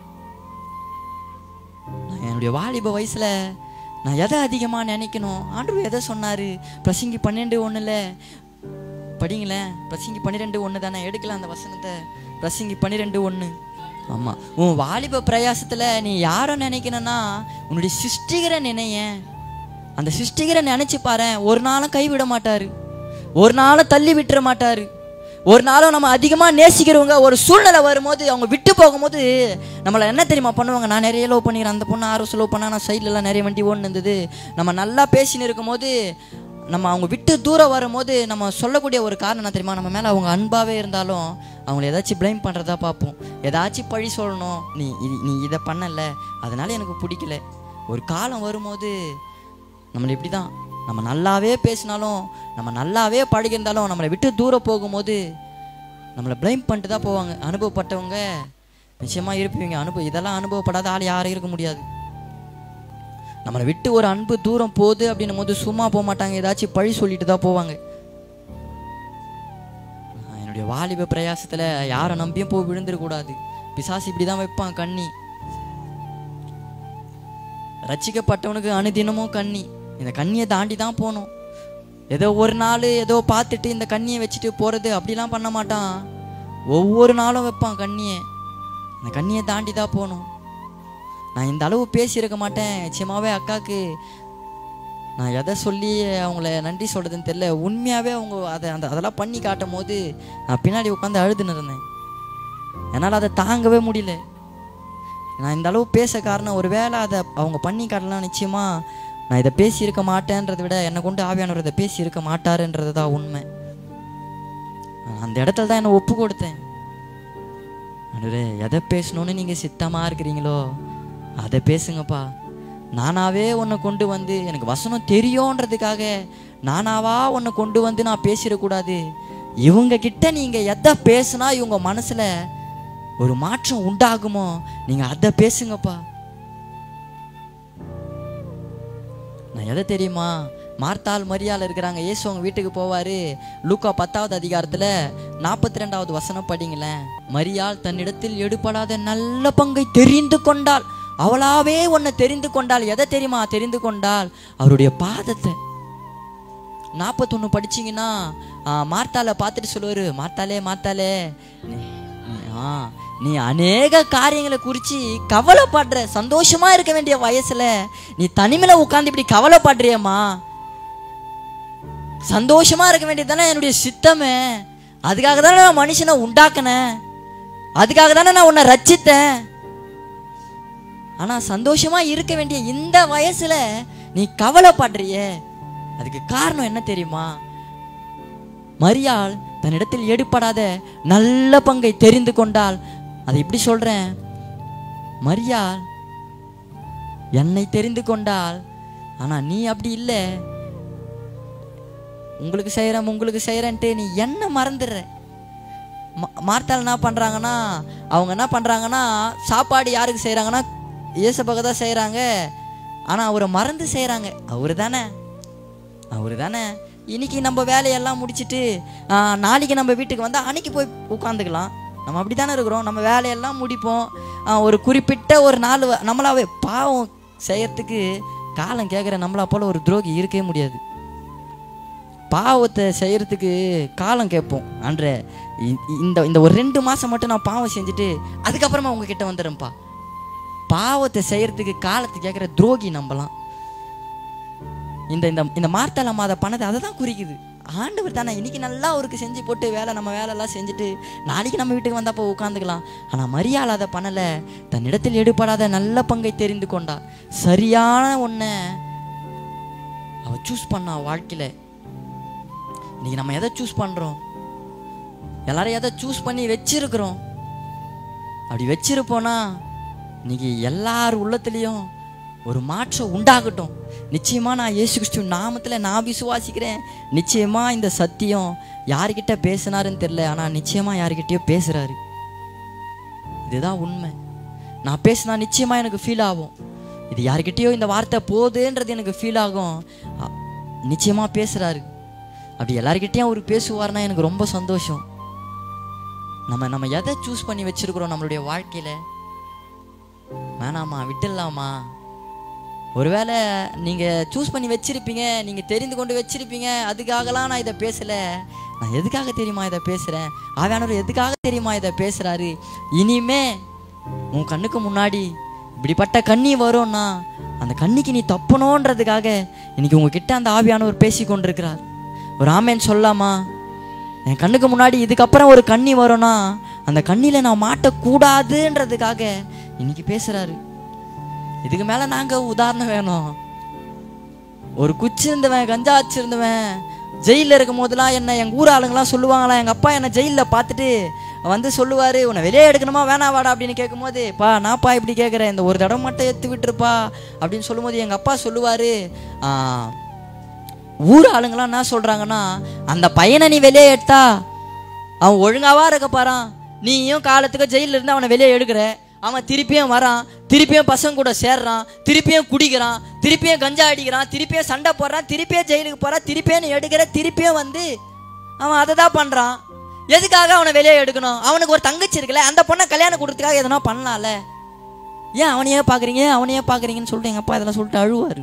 நான் என்னுடைய வாலிப வயசில் நான் எதை அதிகமாக நினைக்கணும் ஆண்டவர் எதை சொன்னார் பிரசங்கி பன்னெண்டு ஒன்றில் படிங்களேன் பிரசங்கி பன்னிரெண்டு ஒன்று தானே எடுக்கலாம் அந்த வசனத்தை பிரசங்கி பன்னிரெண்டு ஒன்று ஆமாம் உன் வாலிப பிரயாசத்தில் நீ யாரை நினைக்கணும்னா உன்னுடைய சிருஷ்டிகரை நினைய அந்த சிருஷ்டிகரை நினச்சி பாரு ஒரு நாளும் கைவிட மாட்டார் ஒரு நாளும் தள்ளி விட்டுற மாட்டார் ஒரு நாளும் நம்ம அதிகமாக நேசிக்கிறவங்க ஒரு சூழ்நிலை வரும்போது அவங்க விட்டு போகும்போது நம்மளை என்ன தெரியுமா பண்ணுவாங்க நான் நிறைய லவ் பண்ணிக்கிறேன் அந்த பொண்ணு ஆர்வம் லவ் பண்ணா நான் சைட்லலாம் நிறைய வண்டி ஓடுன்னு இருந்தது நம்ம நல்லா பேசின்னு இருக்கும்போது நம்ம அவங்க விட்டு தூரம் வரும்போது நம்ம சொல்லக்கூடிய ஒரு காரணம் என்ன தெரியுமா நம்ம மேலே அவங்க அன்பாகவே இருந்தாலும் அவங்கள ஏதாச்சும் ப்ளைம் பண்ணுறதா பார்ப்போம் ஏதாச்சும் பழி சொல்லணும் நீ இது- நீ இதை பண்ணல அதனால எனக்கு பிடிக்கல ஒரு காலம் வரும்போது நம்மளை இப்படி தான் நம்ம நல்லாவே பேசினாலும் நம்ம நல்லாவே பழகியிருந்தாலும் நம்மளை விட்டு தூரம் போகும்போது நம்மளை ப்ளைம் பண்ணிட்டு தான் போவாங்க அனுபவப்பட்டவங்க நிச்சயமாக இருப்பீங்க அனுபவம் இதெல்லாம் அனுபவப்படாத ஆள் யாரும் இருக்க முடியாது நம்மளை விட்டு ஒரு அன்பு தூரம் போகுது அப்படின்னும் போது சும்மா போக மாட்டாங்க ஏதாச்சும் பழி சொல்லிட்டு தான் போவாங்க நான் என்னுடைய வாலிப பிரயாசத்தில் யாரை நம்பியும் போய் விழுந்துடக்கூடாது பிசாசு இப்படி தான் வைப்பான் கண்ணி ரட்சிக்கப்பட்டவனுக்கு அனுதினமும் கண்ணி இந்த கண்ணியை தாண்டி தான் போகணும் ஏதோ ஒரு நாள் ஏதோ பார்த்துட்டு இந்த கண்ணியை வச்சுட்டு போகிறது அப்படிலாம் பண்ண மாட்டான் ஒவ்வொரு நாளும் வைப்பான் கண்ணியை இந்த கண்ணியை தாண்டி தான் போகணும் நான் இந்த அளவு பேசியிருக்க மாட்டேன் நிச்சயமாகவே அக்காவுக்கு நான் எதை சொல்லி அவங்கள நன்றி சொல்கிறதுன்னு தெரியல உண்மையாகவே அவங்க அதை அந்த அதெல்லாம் பண்ணி காட்டும் போது நான் பின்னாடி உட்காந்து அழுதுன்னு இருந்தேன் என்னால் அதை தாங்கவே முடியல நான் இந்த அளவு பேச காரணம் ஒரு வேளை அதை அவங்க பண்ணி காட்டலாம் நிச்சயமாக நான் இதை பேசியிருக்க மாட்டேன்றதை விட என்னை கொண்டு ஆவியானவர் இதை பேசியிருக்க மாட்டாருன்றது தான் உண்மை நான் அந்த இடத்துல தான் என்னை ஒப்பு கொடுத்தேன் ஆண்டவரே எதை பேசணும்னு நீங்கள் சித்தமாக இருக்கிறீங்களோ அதை பேசுங்கப்பா நானாவே உன்னை கொண்டு வந்து எனக்கு வசனம் தெரியுன்றதுக்காக நானாவா உன்னை கொண்டு வந்து நான் பேசிடக்கூடாது இவங்க கிட்ட நீங்கள் எதை பேசுனா இவங்க மனசில் ஒரு மாற்றம் உண்டாகுமோ நீங்கள் அதை பேசுங்கப்பா நான் எதை தெரியுமா மார்த்தாள் மரியாள் இருக்கிறாங்க இயேசு அவங்க வீட்டுக்கு போவார் லூக்கா பத்தாவது அதிகாரத்தில் நாற்பத்தி ரெண்டாவது வசனம் படிங்களேன் மரியாள் தன்னிடத்தில் எடுபடாத நல்ல பங்கை தெரிந்து கொண்டாள் அவளாவே உன்னை தெரிந்து கொண்டாள் எதை தெரியுமா தெரிந்து கொண்டாள் அவருடைய பாதத்தை நாற்பத்தொன்று படிச்சீங்கன்னா ஆ, மார்த்தாளை பார்த்துட்டு சொல்லுவார் மார்த்தாலே மார்த்தாலே நீ- நீ- ஆ நீ அநேக காரியங்களை குறித்து கவலைப்படுற சந்தோஷமா இருக்க வேண்டிய வயசுல நீ தனிமையில உட்காந்து இப்படி கவலைப்படுறியம்மா சந்தோஷமா இருக்க வேண்டியது தானே என்னுடைய சித்தமே அதுக்காக தானே நான் மனுஷனை உண்டாக்குனேன் அதுக்காக தானே நான் உன்னை ரச்சித்தேன் ஆனா சந்தோஷமா இருக்க வேண்டிய இந்த வயசுல நீ கவலைப்படுறியே அதுக்கு காரணம் என்ன தெரியுமா மரியாள் தன்னிடத்தில் எடுப்படாத நல்ல பங்கை தெரிந்து கொண்டால் அதை இப்படி சொல்றேன் மரியாள் என்னை தெரிந்து கொண்டால் ஆனா நீ அப்படி இல்லை உங்களுக்கு செய்கிறேன் உங்களுக்கு செய்கிறேன்ட்டு நீ என்ன மறந்துடுற மா- மார்த்தாள் என்ன பண்ணுறாங்கன்னா அவங்க என்ன பண்ணுறாங்கன்னா சாப்பாடு யாருக்கு செய்கிறாங்கன்னா இயேசப்பாக தான் செய்கிறாங்க ஆனால் அவரை மறந்து செய்கிறாங்க அவர் தானே அவர் தானே இன்னைக்கு நம்ம வேலையெல்லாம் முடிச்சிட்டு ஆ, நாளைக்கு நம்ம வீட்டுக்கு வந்தால் அன்னைக்கு போய் உட்காந்துக்கலாம் நம்ம அப்படி தானே இருக்கிறோம் நம்ம வேலையெல்லாம் முடிப்போம் ஆ, ஒரு குறிப்பிட்ட ஒரு நாள் வ- நம்மளாவே பாவம் செய்யறதுக்கு காலம் கேட்குற நம்மளா போல ஒரு துரோகி இருக்கவே முடியாது பாவத்தை செய்யறதுக்கு காலம் கேட்போம் அன்றே இ- இந்த இந்த ஒரு ரெண்டு மாதம் மட்டும் நான் பாவம் செஞ்சுட்டு அதுக்கப்புறமா உங்ககிட்ட வந்துடுறேன்ப்பா பாவத்தை செய்யறதுக்கு காலத்தை கேட்குற துரோகி நம்பலாம் இந்த இந்த இந்த மார்த்தாள் அம்மா அதை பண்ணது அதை தான் குறிக்குது ஆண்டவர் தானே இன்னைக்கு நல்லா அவருக்கு செஞ்சு போட்டு வேலை நம்ம வேலையெல்லாம் செஞ்சுட்டு நாளைக்கு நம்ம வீட்டுக்கு வந்தப்போ உட்காந்துக்கலாம் ஆனால் மரியாள் அதை பண்ணலை தன்னிடத்தில் எடுபடாத நல்ல பங்கை தெரிந்து கொண்டா சரியான ஒன்றை அவ சூஸ் பண்ணா வாழ்க்கையில் இன்னைக்கு நம்ம எதை சூஸ் பண்ணுறோம் எல்லாரும் எதை சூஸ் பண்ணி வச்சிருக்கிறோம் அப்படி வச்சிருப்போனா இன்னைக்கு எல்லார் உள்ளத்துலேயும் ஒரு மாற்றம் உண்டாகட்டும் நிச்சயமா நான் இயேசு கிறிஸ்து நாமத்தில் நான் விசுவாசிக்கிறேன் நிச்சயமா இந்த சத்தியம் யார்கிட்ட பேசினாருன்னு தெரியல ஆனால் நிச்சயமா யார்கிட்டயோ பேசுறாரு இதுதான் உண்மை நான் பேசினா நிச்சயமா எனக்கு ஃபீல் ஆகும் இது யார்கிட்டயோ இந்த வார்த்தை போகுதுன்றது எனக்கு ஃபீல் ஆகும் அ- நிச்சயமா பேசுறாரு அப்படி எல்லார்கிட்டயும் அவர் பேசுவார்னா எனக்கு ரொம்ப சந்தோஷம் நம்ம நம்ம எதை சூஸ் பண்ணி வச்சிருக்கிறோம் நம்மளுடைய வாழ்க்கையில வேணாமா விட்டுடலாமா ஒருவேளை நீங்க சூஸ் பண்ணி வச்சிருப்பீங்க நீங்க தெரிந்து கொண்டு வச்சிருப்பீங்க அதுக்காகலாம் நான் இதை பேசல நான் எதுக்காக தெரியுமா இதை பேசுறேன் ஆவியானவர் எதுக்காக தெரியுமா இதை பேசுறாரு இனிமே உன் கண்ணுக்கு முன்னாடி இப்படிப்பட்ட கண்ணி வரும்னா அந்த கண்ணிக்கு நீ தப்பணுன்றதுக்காக இன்னைக்கு உங்ககிட்ட அந்த ஆவியானவர் பேசி கொண்டிருக்கிறார் ஒரு ஆமேன் சொல்லாமா என் கண்ணுக்கு முன்னாடி இதுக்கப்புறம் ஒரு கண்ணி வரும்னா அந்த கண்ணியில் நான் மாட்டக்கூடாதுன்றதுக்காக இன்னைக்கு பேசுறாரு இதுக்கு மேலே நாங்கள் உதாரணம் வேணும் ஒரு குச்சி இருந்தவன் கஞ்சா வச்சிருந்தவன் ஜெயிலில் இருக்கும் போதெல்லாம் என்ன எங்கள் ஊர் ஆளுங்களாம் சொல்லுவாங்களாம் எங்கள் அப்பா என்னை ஜெயிலில் பார்த்துட்டு வந்து சொல்லுவார் உன்னை வெளியே எடுக்கணுமா வேணா வாடா அப்படின்னு கேட்கும்போது பா நான்ப்பா இப்படி கேட்குறேன் இந்த ஒரு தடவை மட்டும் எடுத்து விட்டுருப்பா அப்படின்னு சொல்லும்போது எங்கள் அப்பா சொல்லுவார் ஊர் ஆளுங்களாம் என்ன சொல்கிறாங்கன்னா அந்த பையனை நீ வெளியே எடுத்தா அவன் ஒழுங்காவா இருக்க பாறான் நீயும் காலத்துக்கு ஜெயிலில் இருந்து அவனை வெளியே எடுக்கிற அவன் திருப்பியும் வரான் திருப்பியும் பசங்க கூட சேர்றான் திருப்பியும் குடிக்கிறான் திருப்பியும் கஞ்சா அடிக்கிறான் திருப்பியும் சண்டை போடுறான் திருப்பியும் ஜெயிலுக்கு போறான் திருப்பியும் நீ எடுக்கிற திருப்பியும் வந்து அவன் அதை தான் பண்ணுறான் எதுக்காக அவனை வெளியே எடுக்கணும் அவனுக்கு ஒரு தங்கச்சி இருக்குல்ல அந்த பொண்ணை கல்யாணம் கொடுத்ததுக்காக எதனா பண்ணலாம்ல ஏன் அவனையே பார்க்குறீங்க அவனையே பார்க்குறீங்கன்னு சொல்லிட்டு எங்கள் அப்பா இதெல்லாம் சொல்லிட்டு அழுவார்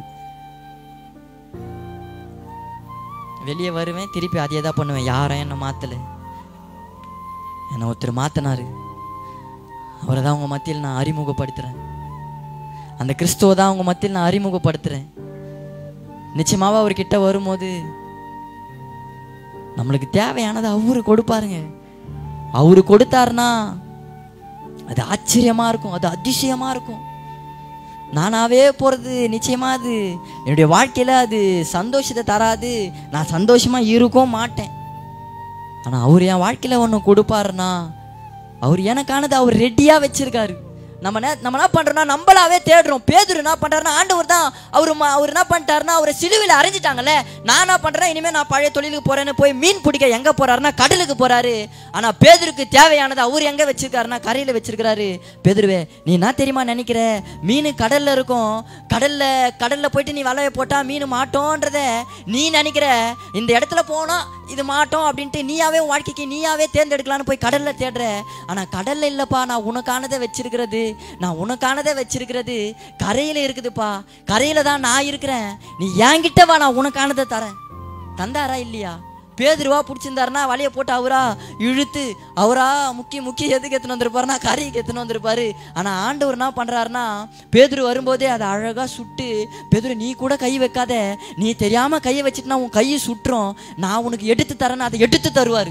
வெளியே வருவேன் திருப்பி அதே தான் பண்ணுவேன் யாரும் என்னை மாற்றலை என்னை ஒருத்தர் மாற்றினாரு அவரை தான் உங்கள் மத்தியில் நான் அறிமுகப்படுத்துகிறேன் அந்த கிறிஸ்துவை தான் உங்கள் மத்தியில் நான் அறிமுகப்படுத்துகிறேன் நிச்சயமாக அவர்கிட்ட வரும்போது நம்மளுக்கு தேவையானதை அவரு கொடுப்பாருங்க அவரு கொடுத்தாருன்னா அது ஆச்சரியமா இருக்கும் அது அதிசயமா இருக்கும் நானாவே போகிறது நிச்சயமா அது என்னுடைய வாழ்க்கையில் அது சந்தோஷத்தை தராது நான் சந்தோஷமா இருக்கவும் மாட்டேன் ஆனால் அவர் என் வாழ்க்கையில் ஒன்று கொடுப்பாருன்னா அவர் எனக்கானது அவர் ரெடியாக வச்சிருக்காரு நம்ம என்ன நம்ம என்ன பண்ணுறோம்னா நம்மளாவே தேடுறோம் பேதுரு என்ன பண்ணுறாருன்னா ஆண்டவர் தான் அவர் ம- அவர் என்ன பண்ணிட்டாருன்னா அவரை சிலுவையில் அரைஞ்சிட்டாங்கல்ல நான் என்ன பண்ணுறேன் இனிமேல் நான் பழைய தொழிலுக்கு போகிறேன்னு போய் மீன் பிடிக்க எங்கே போகிறாருன்னா கடலுக்கு போகிறாரு ஆனால் பேதுருக்கு தேவையானது அவர் எங்கே வச்சிருக்காருன்னா கரையில் வச்சிருக்கிறாரு பேதுருவே நீ என்ன தெரியுமா நினைக்கிற மீன் கடலில் இருக்கும் கடலில் கடலில் போயிட்டு நீ வலையை போட்டால் மீன் மாட்டோன்றத நீ நினைக்கிற இந்த இடத்துல போனால் இது மாட்டோம் அப்படின்ட்டு நீயாவே உன் வாழ்க்கைக்கு நீயாவே தேர்ந்தெடுக்கலான்னு போய் கடலில் தேடுற ஆனால் கடலில் இல்லைப்பா நான் உனக்கானதை வச்சிருக்கிறது நான் உனக்கானதை வச்சிருக்கிறது கரையில் இருக்குதுப்பா கரையில் தான் நான் இருக்கிறேன் நீ என்கிட்ட வா நான் உனக்கானதை தரேன் தந்தாரா இல்லையா பேதுருவா பிடிச்சிருந்தாருன்னா வலையை போட்டு அவரா இழுத்து அவரா முக்கி முக்கி எதுக்கு எத்தனை வந்திருப்பாருன்னா கரைக்கு எத்தனை வந்திருப்பாரு ஆனால் ஆண்டவர் என்ன பண்ணுறாருன்னா பேதுரு வரும்போதே அதை அழகாக சுட்டு பேதுரு நீ கூட கை வைக்காத நீ தெரியாம கையை வச்சுட்டுனா உன் கையை சுட்டுரும் நான் உனக்கு எடுத்து தரேன்னு அதை எடுத்து தருவார்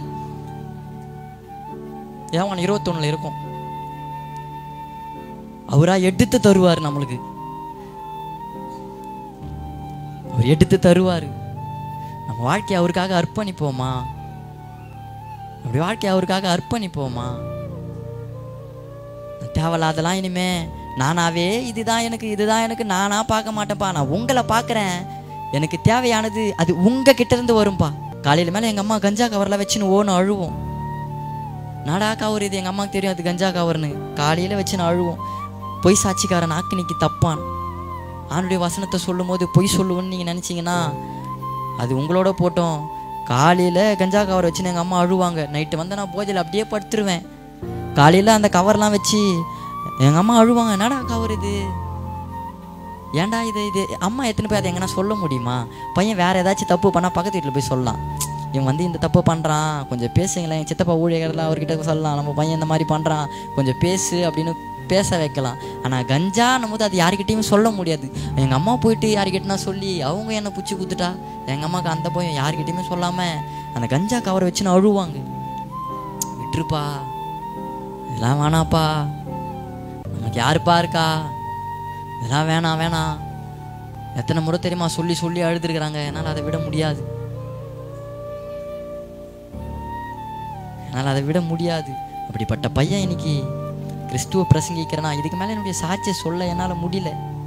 ஏன் இருபத்தொன்னுல இருக்கும் அவரா எடுத்து தருவார் நம்மளுக்கு அவர் எடுத்து தருவார் நம்ம வாழ்க்கையை அவருக்காக அர்ப்பணிப்போமா அப்படி வாழ்க்கையை அவருக்காக அர்ப்பணிப்போமா தேவையில்லாதெல்லாம் இனிமே நானாவே இதுதான் எனக்கு இதுதான் எனக்கு நானா பார்க்க மாட்டேன்ப்பா நான் உங்களை பார்க்குறேன் எனக்கு தேவையானது அது உங்க கிட்ட இருந்து வரும்பா காலையில மேலே எங்கள் அம்மா கஞ்சா கவரில் வச்சுன்னு ஓன்னு அழுவோம் நாடா கவர் இது எங்கள் அம்மாவுக்கு தெரியும் அது கஞ்சா கவர்னு காலையில் வச்சுன்னு அழுவோம் பொய் சாட்சிக்காரன் ஆக்கினிக்கு தப்பான் ஆணுடைய வசனத்தை சொல்லும் போது பொய் சொல்லுவோன்னு நீங்கள் நினச்சிங்கன்னா அது உங்களோட போட்டோம் காலையில் கஞ்சா கவர் வச்சுன்னு எங்கள் அம்மா அழுவாங்க நைட்டு வந்து நான் போதையில் அப்படியே படுத்துருவேன் காலையில் அந்த கவர்லாம் வச்சு எங்கள் அம்மா அழுவாங்க என்னடா கவர் இது ஏன்டா இது இது அம்மா எத்தனை பேர் அதை எங்கன்னா சொல்ல முடியுமா பையன் வேற ஏதாச்சும் தப்பு பண்ணால் பக்கத்து வீட்டில் போய் சொல்லலாம் இவன் வந்து இந்த தப்பு பண்ணுறான் கொஞ்சம் பேசுங்களேன் என் சித்தப்பா ஊழியர்கள்லாம் அவர்கிட்ட சொல்லலாம் நம்ம பையன் இந்த மாதிரி பண்ணுறான் கொஞ்சம் பேசு அப்படின்னு பேச வைக்கலாம் ஆனால் கஞ்சான்னும் போது அது யாருக்கிட்டையும் சொல்ல முடியாது எங்கள் அம்மா போயிட்டு யாருக்கிட்டனா சொல்லி அவங்க என்னை பிடிச்சி குத்துட்டா எங்கள் அம்மாவுக்கு அந்த பையன் யாருக்கிட்டையுமே சொல்லாமல் அந்த கஞ்சா கவரை வச்சுன்னு அழுவாங்க விட்டுருப்பா இதெல்லாம் வேணாப்பா நமக்கு யாருப்பா இருக்கா இதெல்லாம் வேணாம் வேணாம் எத்தனை முறை தெரியுமா சொல்லி சொல்லி அழுதுருக்குறாங்க என்னால் அதை விட முடியாது என்னால் அதை விட முடியாது அப்படிப்பட்ட பையன் இன்னைக்கு கிறிஸ்துவ பிரசங்கிக்கிறேனா இதுக்கு மேலே என்னுடைய சாட்சியை சொல்ல என்னால் முடியல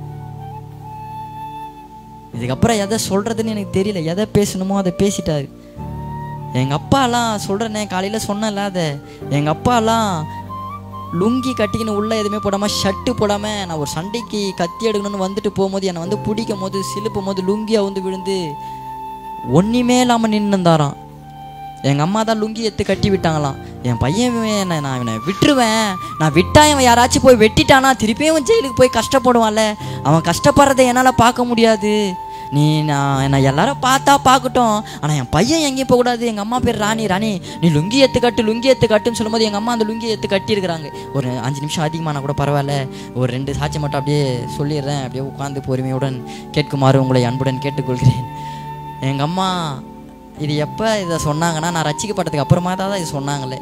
இதுக்கப்புறம் எதை சொல்கிறதுன்னு எனக்கு தெரியல எதை பேசணுமோ அதை பேசிட்டாரு எங்கள் அப்பாலாம் சொல்கிறேனே காலையில் சொன்னல அதை எங்கள் அப்பாலாம் லுங்கி கட்டிக்கின்னு உள்ளே எதுவுமே போடாமல் ஷர்ட்டு போடாமல் நான் ஒரு சண்டைக்கு கத்தி எடுக்கணும்னு வந்துட்டு போகும்போது என்னை வந்து பிடிக்கும் போது சிலுப்பும் போது லுங்கியை வந்து விழுந்து ஒன்றுமே இல்லாமல் நின்றுந்தாராம் எங்கள் அம்மா தான் லுங்கி எடுத்து கட்டி விட்டாங்களாம் என் பையன் இவன் என்ன நான் இவனை விட்டுருவேன் நான் விட்டா இவன் யாராச்சும் போய் வெட்டிட்டானா திருப்பியும் இவன் ஜெயிலுக்கு போய் கஷ்டப்படுவான்ல அவன் கஷ்டப்படுறதை என்னால் பார்க்க முடியாது நீ நான் என்னை எல்லாரும் பார்த்தா பார்க்கட்டும் ஆனால் என் பையன் எங்கேயும் போகக்கூடாது எங்கள் அம்மா பேர் ராணி ராணி நீ லுங்கி எடுத்து கட்டு லுங்கி எடுத்து கட்டுன்னு சொல்லும்போது எங்கள் அம்மா அந்த லுங்கி எடுத்து கட்டியிருக்கிறாங்க ஒரு அஞ்சு நிமிஷம் அதிகமானா கூட பரவாயில்ல ஒரு ரெண்டு சாட்சி மட்டும் அப்படியே சொல்லிடுறேன் அப்படியே உட்காந்து பொறுமையுடன் கேட்குமாறு உங்களை அன்புடன் கேட்டுக்கொள்கிறேன் எங்கள் அம்மா இது எப்போ இதை சொன்னாங்கன்னா நான் ரசிக்கப்பட்டதுக்கு அப்புறமா தான் இது சொன்னாங்களே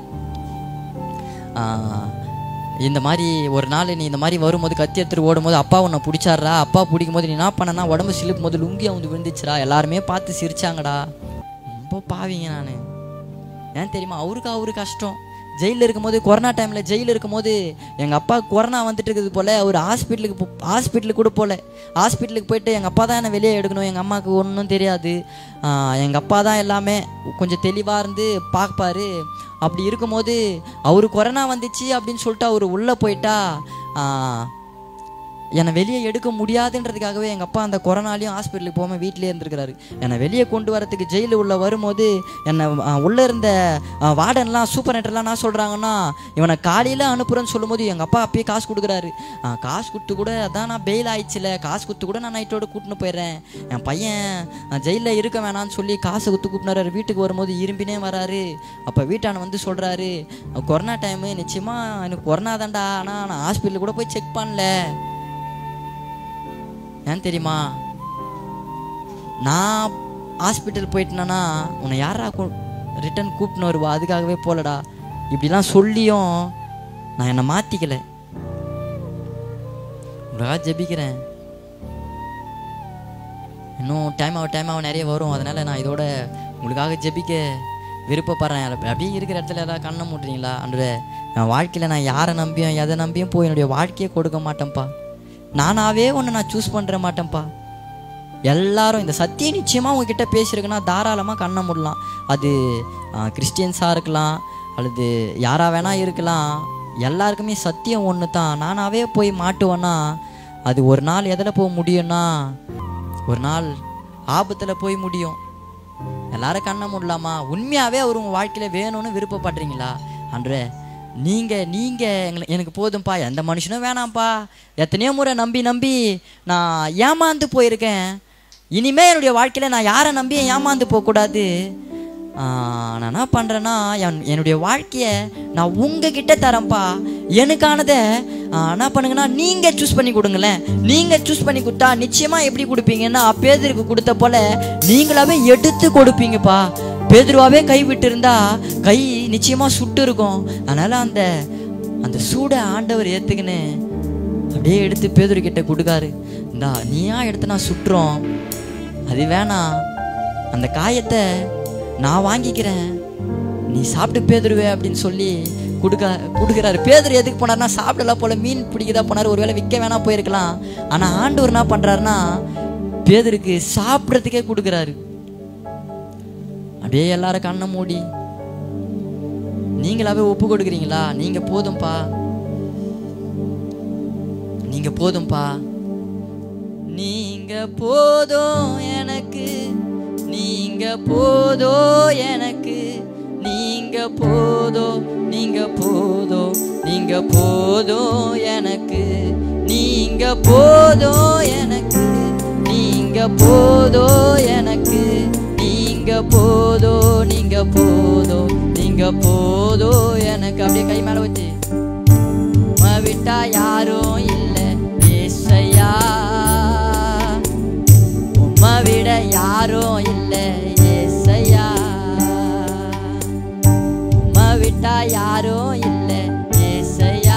ஆஹ், இந்த மாதிரி ஒரு நாள் நீ இந்த மாதிரி வரும்போது கத்தி எடுத்துட்டு ஓடும்போது அப்பா உன்னை பிடிச்சாடுறா அப்பா பிடிக்கும் போது நீ என்ன பண்ணனா உடம்பு சிலுக்கும் போது லுங்கி வந்து விழுந்துச்சுடா எல்லாருமே பார்த்து சிரிச்சாங்கடா ரொம்ப பாவிங்க நான் ஏன் தெரியுமா அவருக்கு அவரு கஷ்டம் ஜெயிலில் இருக்கும்போது கொரோனா டைமில் ஜெயிலில் இருக்கும்போது எங்கள் அப்பா கொரோனா வந்துட்டு இருக்குது போல் அவர் ஹாஸ்பிட்டலுக்கு போ ஹாஸ்பிட்டலுக்கு கூட போகல ஹாஸ்பிட்டலுக்கு போயிட்டு எங்கள் அப்பா தான் என்னை வெளியே எடுக்கணும் எங்கள் அம்மாவுக்கு ஒன்றும் தெரியாது எங்கள் அப்பா தான் எல்லாமே கொஞ்சம் தெளிவாக இருந்து பார்ப்பாரு அப்படி இருக்கும்போது அவர் கொரோனா வந்துச்சு அப்படின்னு சொல்லிட்டு அவர் உள்ளே போயிட்டா ஆஹ், என்னை வெளியே எடுக்க முடியாதுன்றதுக்காகவே எங்கள் அப்பா அந்த கொரோனாலையும் ஹாஸ்பிட்டலுக்கு போகாமல் வீட்டிலே இருந்திருக்கிறாரு என்னை வெளியே கொண்டு வரத்துக்கு ஜெயிலில் உள்ள வரும்போது என்னை ஆஹ், உள்ளே இருந்த ஆஹ், வார்டன்லாம் சூப்பர் நெட்டர்லாம் என்ன சொல்கிறாங்கன்னா இவனை காலையில் அனுப்புகிறேன்னு சொல்லும்போது எங்கள் அப்பா அப்பயே காசு கொடுக்குறாரு ஆஹ், காசு கொடுத்து கூட அதான் நான் பெயில் ஆயிடுச்சுல காசு கொடுத்து கூட நான் நைட்டோட கூட்டின்னு போயிடுறேன் என் பையன் ஜெயிலில் இருக்க வேணாம்னு சொல்லி காசு கொடுத்து கூப்பினாரு வீட்டுக்கு வரும்போது இரும்பினே வராரு அப்போ வீட்டான வந்து சொல்கிறாரு கொரோனா டைமு நிச்சயமாக எனக்கு கொரோனா தான்டா ஆனால் நான் ஹாஸ்பிட்டல் கூட போய் செக் பண்ணல ஏன் தெரியுமா நான் ஹாஸ்பிட்டல் போயிட்டேனா உன்னை யாரா ரிட்டர்ன் கூப்பிட்டு வருவா அதுக்காகவே போலடா இப்படிலாம் சொல்லியும் நான் என்னை மாற்றிக்கல உங்களுக்காக ஜெபிக்கிறேன் இன்னும் டைம் ஆகும் டைம் ஆகும் நிறைய வரும் அதனால் நான் இதோட உங்களுக்காக ஜெபிக்க விருப்பப்படுறேன் அப்ப- அப்படியே இருக்கிற இடத்துல ஏதாவது கண்ணை மூட்டுறீங்களா அன்று என் வாழ்க்கையில் நான் யாரை நம்பியும் எதை நம்பியும் போய் என்னுடைய வாழ்க்கையை கொடுக்க மாட்டேன்ப்பா நானாவே ஒன்று நான் சூஸ் பண்ணுற மாட்டேன்ப்பா எல்லாரும் இந்த சத்தியம் நிச்சயமாக உங்ககிட்ட பேசியிருக்குன்னா தாராளமாக கண்ணை மூடலாம் அது கிறிஸ்டியன்ஸாக இருக்கலாம் அல்லது யாரா வேணா இருக்கலாம் எல்லாருக்குமே சத்தியம் ஒன்று தான் நானாவே போய் மாட்டுவேன்னா அது ஒரு நாள் எதில் போய் முடியும்னா ஒரு நாள் ஆபத்தில் போய் முடியும் எல்லாரும் கண்ணை மூடலாமா உண்மையாகவே அவர் உங்கள் வாழ்க்கையில் வேணும்னு விருப்பப்படுறீங்களா அன்றே நீங்கள் நீங்கள் எங்களை எனக்கு போதும்ப்பா எந்த மனுஷனும் வேணாம்ப்பா எத்தனையோ முறை நம்பி நம்பி நான் ஏமாந்து போயிருக்கேன் இனிமே என்னுடைய வாழ்க்கையில் நான் யாரை நம்பி ஏமாந்து போகக்கூடாது ஆஹ், நான் என்ன பண்ணுறேன்னா என் என்னுடைய வாழ்க்கையை நான் உங்ககிட்ட தரேன்ப்பா எனக்கானதை ஆஹ், என்ன பண்ணுங்கன்னா நீங்கள் சூஸ் பண்ணி கொடுங்களேன் நீங்கள் சூஸ் பண்ணி கொடுத்தா நிச்சயமாக எப்படி கொடுப்பீங்கன்னா பேதருக்கு கொடுத்த போல நீங்களாவே எடுத்து கொடுப்பீங்கப்பா பேதுருவாவே கை விட்டு இருந்தா கை நிச்சயமா சுட்டு இருக்கும் அதனால அந்த அந்த சூட ஆண்டவர் ஏத்துக்கின்னு அப்படியே எடுத்து பேதுரு கிட்ட கொடுக்காரு இந்தா நீயா எடுத்து நான் சுட்டுறோம் அது வேணாம் அந்த காயத்தை நான் வாங்கிக்கிறேன் நீ சாப்பிட்டு பேதுருவே அப்படின்னு சொல்லி கொடுக்க கொடுக்குறாரு பேதர் எதுக்கு போனார்னா சாப்பிடலாம் போல மீன் பிடிக்கதா போனார் ஒருவேளை விற்க வேணா போயிருக்கலாம் ஆனால் ஆண்டவர் என்ன பண்ணுறாருன்னா பேதருக்கு சாப்பிட்றதுக்கே கொடுக்குறாரு அப்படியே எல்லாரும் கண்ணை மூடி நீங்களாவே ஒப்பு கொடுக்குறீங்களா நீங்க போதும்பா நீங்க போதும்பா நீங்க போதும் எனக்கு நீங்க போதோ எனக்கு நீங்க போதோ நீங்க போதோ நீங்க போதோ எனக்கு நீங்க போதோ எனக்கு நீங்க போதோ எனக்கு நீங்க போதோ நீங்க போதோ நீங்க போதோ எனக்கு அப்படியே கை மேல வச்சு உம்மை விட்டா யாரும் இல்ல ஏசையா உம்மை விட யாரும் இல்ல ஏசையா உம்மை விட்டா யாரும் இல்ல ஏசையா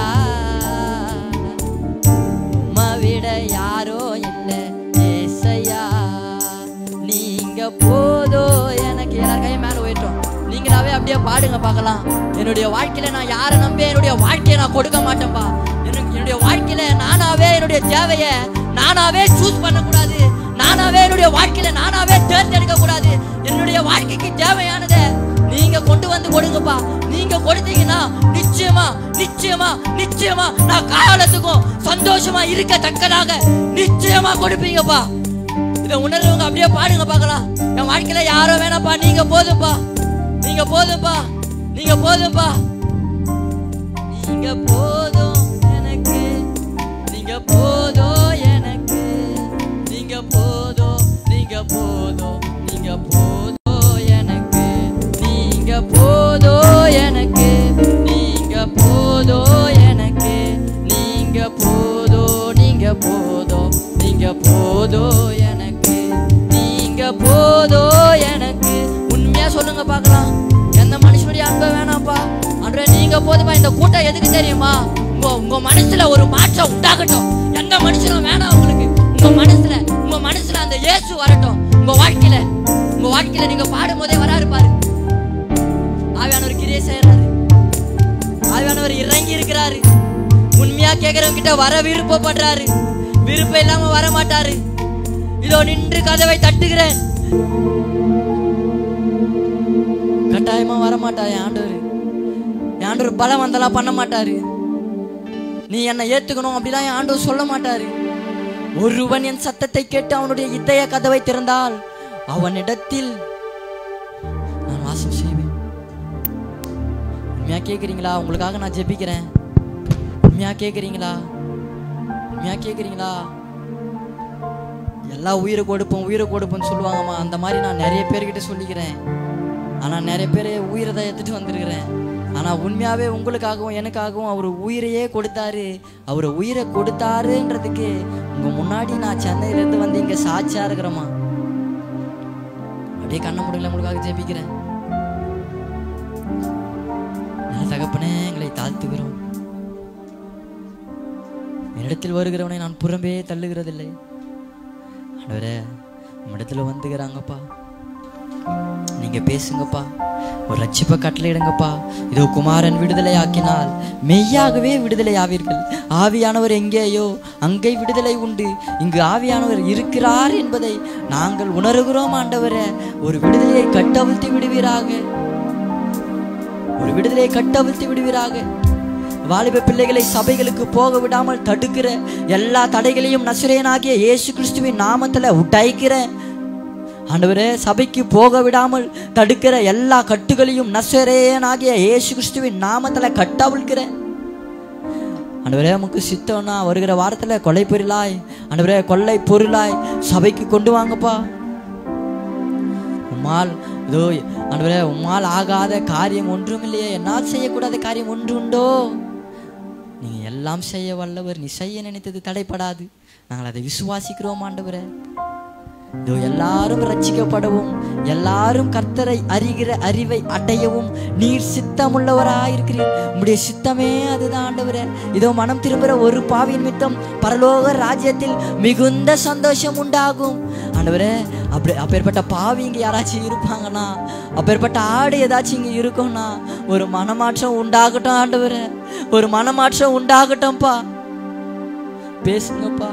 உம்மை விட யாரும் இல்ல ஏசையா நீங்க போதோ எனக்கு எல்லார் கையும் மேல உயர்த்தோம் நீங்களாவே அப்படியே பாடுங்க பார்க்கலாம் என்னுடைய வாழ்க்கையில நான் யாரை நம்பி என்னுடைய வாழ்க்கையை நான் கொடுக்க மாட்டேன்பா எனக்கு என்னுடைய வாழ்க்கையில நானாவே என்னுடைய தேவையை நானாவே சூஸ் பண்ணக்கூடாது நானாவே என்னுடைய வாழ்க்கையில நானாவே தேர்ந்தெடுக்க கூடாது என்னுடைய வாழ்க்கைக்கு தேவையானதை நீங்க கொண்டு வந்து கொடுங்கப்பா நீங்க கொடுத்தீங்கன்னா நிச்சயமா நிச்சயமா நிச்சயமா நான் காலத்துக்கும் சந்தோஷமா இருக்கத்தக்கதாக நிச்சயமா கொடுப்பீங்கப்பா இதை உணர்றவங்க அப்படியே பாடுங்க பார்க்கலாம் என் வாழ்க்கையில யாரோ வேணாப்பா நீங்க போதும்பா நீங்க போதும்பா நீங்க போதும்பா நீங்க போதும் எனக்கு நீங்க போதோ எனக்கு நீங்க போதோ நீங்க போதோ நீங்க போதோ எனக்கு நீங்க போதோ எனக்கு நீங்க போதோ எனக்கு நீங்க போதோ நீங்க போதோ நீங்க போதோ எனக்கு நீங்க போதோ எனக்கு உண்மையா சொல்லுங்க பார்க்கலாம் எந்த மனுஷனுடைய அன்பை வேணாம்ப்பா அன்றே நீங்க போதுமா இந்த கூட்டம் எதுக்கு தெரியுமா உங்க உங்க மனசுல ஒரு மாற்றம் உண்டாகட்டும் எந்த மனுஷனும் வேணாம் உங்களுக்கு உங்க மனசுல உங்க மனசுல அந்த இயேசு வரட்டும் உங்க வாழ்க்கையில உங்க வாழ்க்கையில நீங்க பாடும் போதே வராரு பாரு ஆவியானவர் கிரியை செய்யறாரு ஆவியானவர் இறங்கி இருக்கிறாரு உண்மையா கேட்கறவங்க கிட்ட வர விருப்பப்படுறாரு விருப்பம் இல்லாம வர மாட்டாரு இதோ நின்று கதவை தட்டுகிறேன் கட்டாயமா வர மாட்டாரு என் ஆண்டவர் என் ஆண்டவர் பலம் வந்தெல்லாம் பண்ண மாட்டாரு நீ என்னை ஏத்துக்கணும் அப்படிலாம் என் ஆண்டவர் சொல்ல மாட்டாரு ஒருவன் என் சத்தத்தை கேட்டு அவனுடைய இதய கதவை திறந்தால் அவனிடத்தில் நான் வாசம் செய்வேன் உண்மையா கேக்குறீங்களா உங்களுக்காக நான் ஜெபிக்கிறேன் உண்மையா கேக்குறீங்களா உண்மையா கேக்குறீங்களா எல்லா உயிரை கொடுப்போம் உயிரை கொடுப்போம்னு சொல்லுவாங்கம்மா அந்த மாதிரி நான் நிறைய பேர்கிட்ட சொல்லிக்கிறேன் ஆனால் நிறைய பேர் உயிரை தான் எடுத்துட்டு வந்திருக்கிறேன் ஆனால் உண்மையாகவே உங்களுக்காகவும் எனக்காகவும் அவர் உயிரையே கொடுத்தாரு அவர் உயிரை கொடுத்தாருன்றதுக்கு உங்கள் முன்னாடி நான் சென்னையிலேருந்து வந்து இங்கே சாட்சியா இருக்கிறேம்மா அப்படியே கண்ண முடியல உங்களுக்காக ஜெபிக்கிறேன் நல்ல தகப்பனே எங்களை தாழ்த்துகிறோம் என்னிடத்தில் வருகிறவனை நான் புறம்பே தள்ளுகிறதில்லை ஆண்டவரே நம்மிடத்துல வந்துக்கிறாங்கப்பா நீங்க பேசுங்கப்பா ஒரு ரட்சிப்பை கட்டளையிடுங்கப்பா இதோ குமாரன் விடுதலை ஆக்கினால் மெய்யாகவே விடுதலை ஆவீர்கள் ஆவியானவர் எங்கேயோ அங்கே விடுதலை உண்டு இங்கு ஆவியானவர் இருக்கிறார் என்பதை நாங்கள் உணர்கிறோம் ஆண்டவரே ஒரு விடுதலையை கட்டவிழ்த்து விடுவீராக ஒரு விடுதலையை கட்டவிழ்த்து விடுவீராக வாலிப பிள்ளைகளை சபைகளுக்கு போக விடாமல் தடுக்கிற எல்லா தடைகளையும் நசுரேனாகிய இயேசு கிறிஸ்துவின் நாமத்துல உடைக்கிறேன் ஆண்டவரே சபைக்கு போக விடாமல் தடுக்கிற எல்லா கட்டுகளையும் நசுரேனாகிய இயேசு கிறிஸ்துவின் நாமத்துல கட்டவிழ்க்கிறேன் ஆண்டவரே நமக்கு சித்தம்னா வருகிற வாரத்துல கொலை பொருளாய் ஆண்டவரே கொள்ளை பொருளாய் சபைக்கு கொண்டு வாங்கப்பா உம்மால் இதோ ஆண்டவரே உம்மால் ஆகாத காரியம் ஒன்றும் இல்லையே என்னால் செய்யக்கூடாத காரியம் ஒன்று உண்டோ நீங்க எல்லாம் செய்ய வல்லவர் நீ செய்ய நினைத்தது தடைப்படாது நாங்கள் அதை விசுவாசிக்கிறோம் ஆண்டவரே இதோ எல்லாரும் ரட்சிக்கப்படவும் எல்லாரும் கர்த்தரை அறிகிற அறிவை அடையவும் நீர் சித்தமுள்ளவராயிருக்கிறீர் உம்முடைய சித்தமே அதுதான் ஆண்டவரே இதோ மனம் திரும்புகிற ஒரு பாவியின் மித்தம் பரலோக ராஜ்யத்தில் மிகுந்த சந்தோஷம் உண்டாகும் ஆண்டவரே அப்படி அப்பேற்பட்ட பாவி இங்கே யாராச்சும் இருப்பாங்கன்னா அப்பேற்பட்ட ஆடு ஏதாச்சும் இங்கே இருக்கும்னா ஒரு மனமாற்றம் உண்டாகட்டும் ஆண்டவரே ஒரு மனமாற்றம் உண்டாகட்டும்ப்பா பேசுங்கப்பா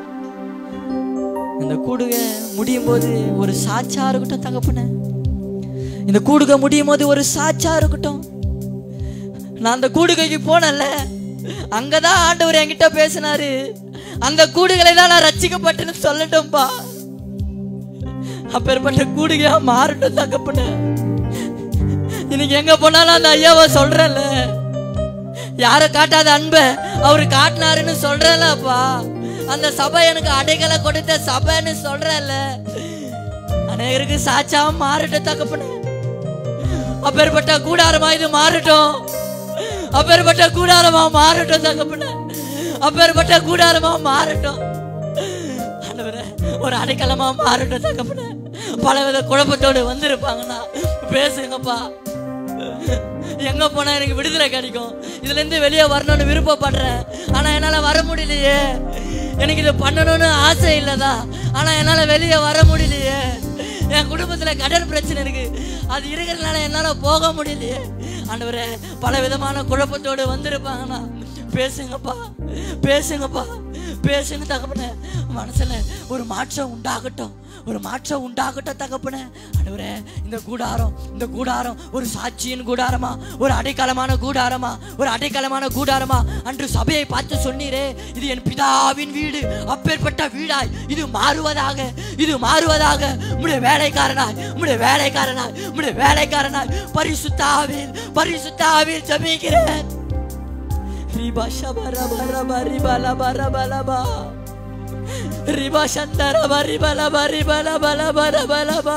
இந்த கூடுகை முடியும் போது ஒரு சாட்சா இருக்கட்டும் தகப்பனே இந்த கூடுகை முடியும் போது ஒரு சாட்சா இருக்கட்டும் நான் அந்த கூடுகைக்கு போனேன்ல அங்கதான் ஆண்டவர் என்கிட்ட பேசினாரு அந்த கூடுகளை தான் நான் ரட்சிக்கப்பட்டேன்னு சொல்லட்டும்பா அப்பேற்பட்ட கூடுகையா மாறட்டும் தகப்பனே இன்னைக்கு எங்க போனாலும் அந்த ஐயாவை சொல்றேன்ல யார காட்டாத அன்பை அவரு காட்டினாருன்னு சொல்றேன்லப்பா அந்த சபை எனக்கு அடைகளை கொடுத்த சபைன்னு சொல்றேன்ல அநேகருக்கு சாட்சா மாறட்டும் தகப்பனே அப்பேற்பட்ட கூடாரமா இது மாறட்டும் அப்பேற்பட்ட கூடாரமா மாறட்டும் தகப்பனே அப்பேற்பட்ட கூடாரமா மாறட்டும் ஆண்டவரே ஒரு அடைக்கலமா மாறட்டும் தகப்பனே பலவித குழப்பத்தோடு வந்திருப்பாங்கண்ணா பேசுங்கப்பா எங்க போனா எனக்கு விடுதலை கிடைக்கும் இதுல இருந்து வெளியே வரணும்னு விருப்பப்படுறேன் ஆனா என்னால வர முடியலையே எனக்கு இது பண்ணணும்னு ஆசை இல்லதா ஆனா என்னால வெளியே வர முடியலையே என் குடும்பத்துல கடன் பிரச்சனை இருக்கு அது இருக்கிறதுனால என்னால போக முடியலையே ஆண்டவரே பல விதமான குழப்பத்தோடு வந்திருப்பாங்கண்ணா பேசுங்கப்பா பேசுங்கப்பா பேசுங்க தகப்பனே மனசுல ஒரு மாற்றம் உண்டாகட்டும் ஒரு மாற்றம் உண்டாகட்டும் தகப்பனே ஆண்டவரே இந்த கூடாரம் இந்த கூடாரம் ஒரு சாட்சியின் கூடாரமா ஒரு அடைக்கலமான கூடாரமா ஒரு அடைக்கலமான கூடாரமா அன்று சபையை பார்த்து சொன்னீரே இது என் பிதாவின் வீடு அப்பேற்பட்ட வீடாய் இது மாறுவதாக இது மாறுவதாக உம்முடைய வேலைக்காரனாய் உம்முடைய வேலைக்காரனாய் உம்முடைய வேலைக்காரனாய் பரிசுத்தாவில் பரிசுத்தாவில் ஜெபிக்கிறேன் ரிபா ஷபர பர ரிபா லப ரப லபா ரிபா சந்தர ரிபா லப ரிபா லப லப ரப லபா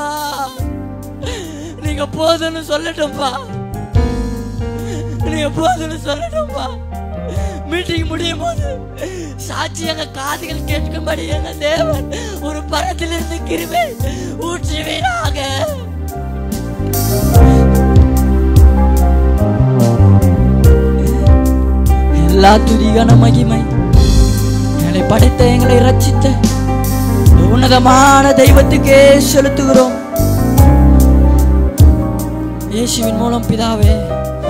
நீங்க போதும்னு சொல்லட்டும்பா நீங்க போதும்னு சொல்லட்டும்பா மீட்டிங் முடியும் போது சாட்சி எங்க காதுகள் கேட்கும்படி எங்க தேவன் ஒரு பரத்திலிருந்து கிருபை ஊற்றுவீராக எல்லா துதிகான மகிமை எங்களை படைத்த எங்களை ரட்சித்த உன்னதமான தெய்வத்துக்கே செலுத்துகிறோம் இயேசுவின் மூலம் பிதாவே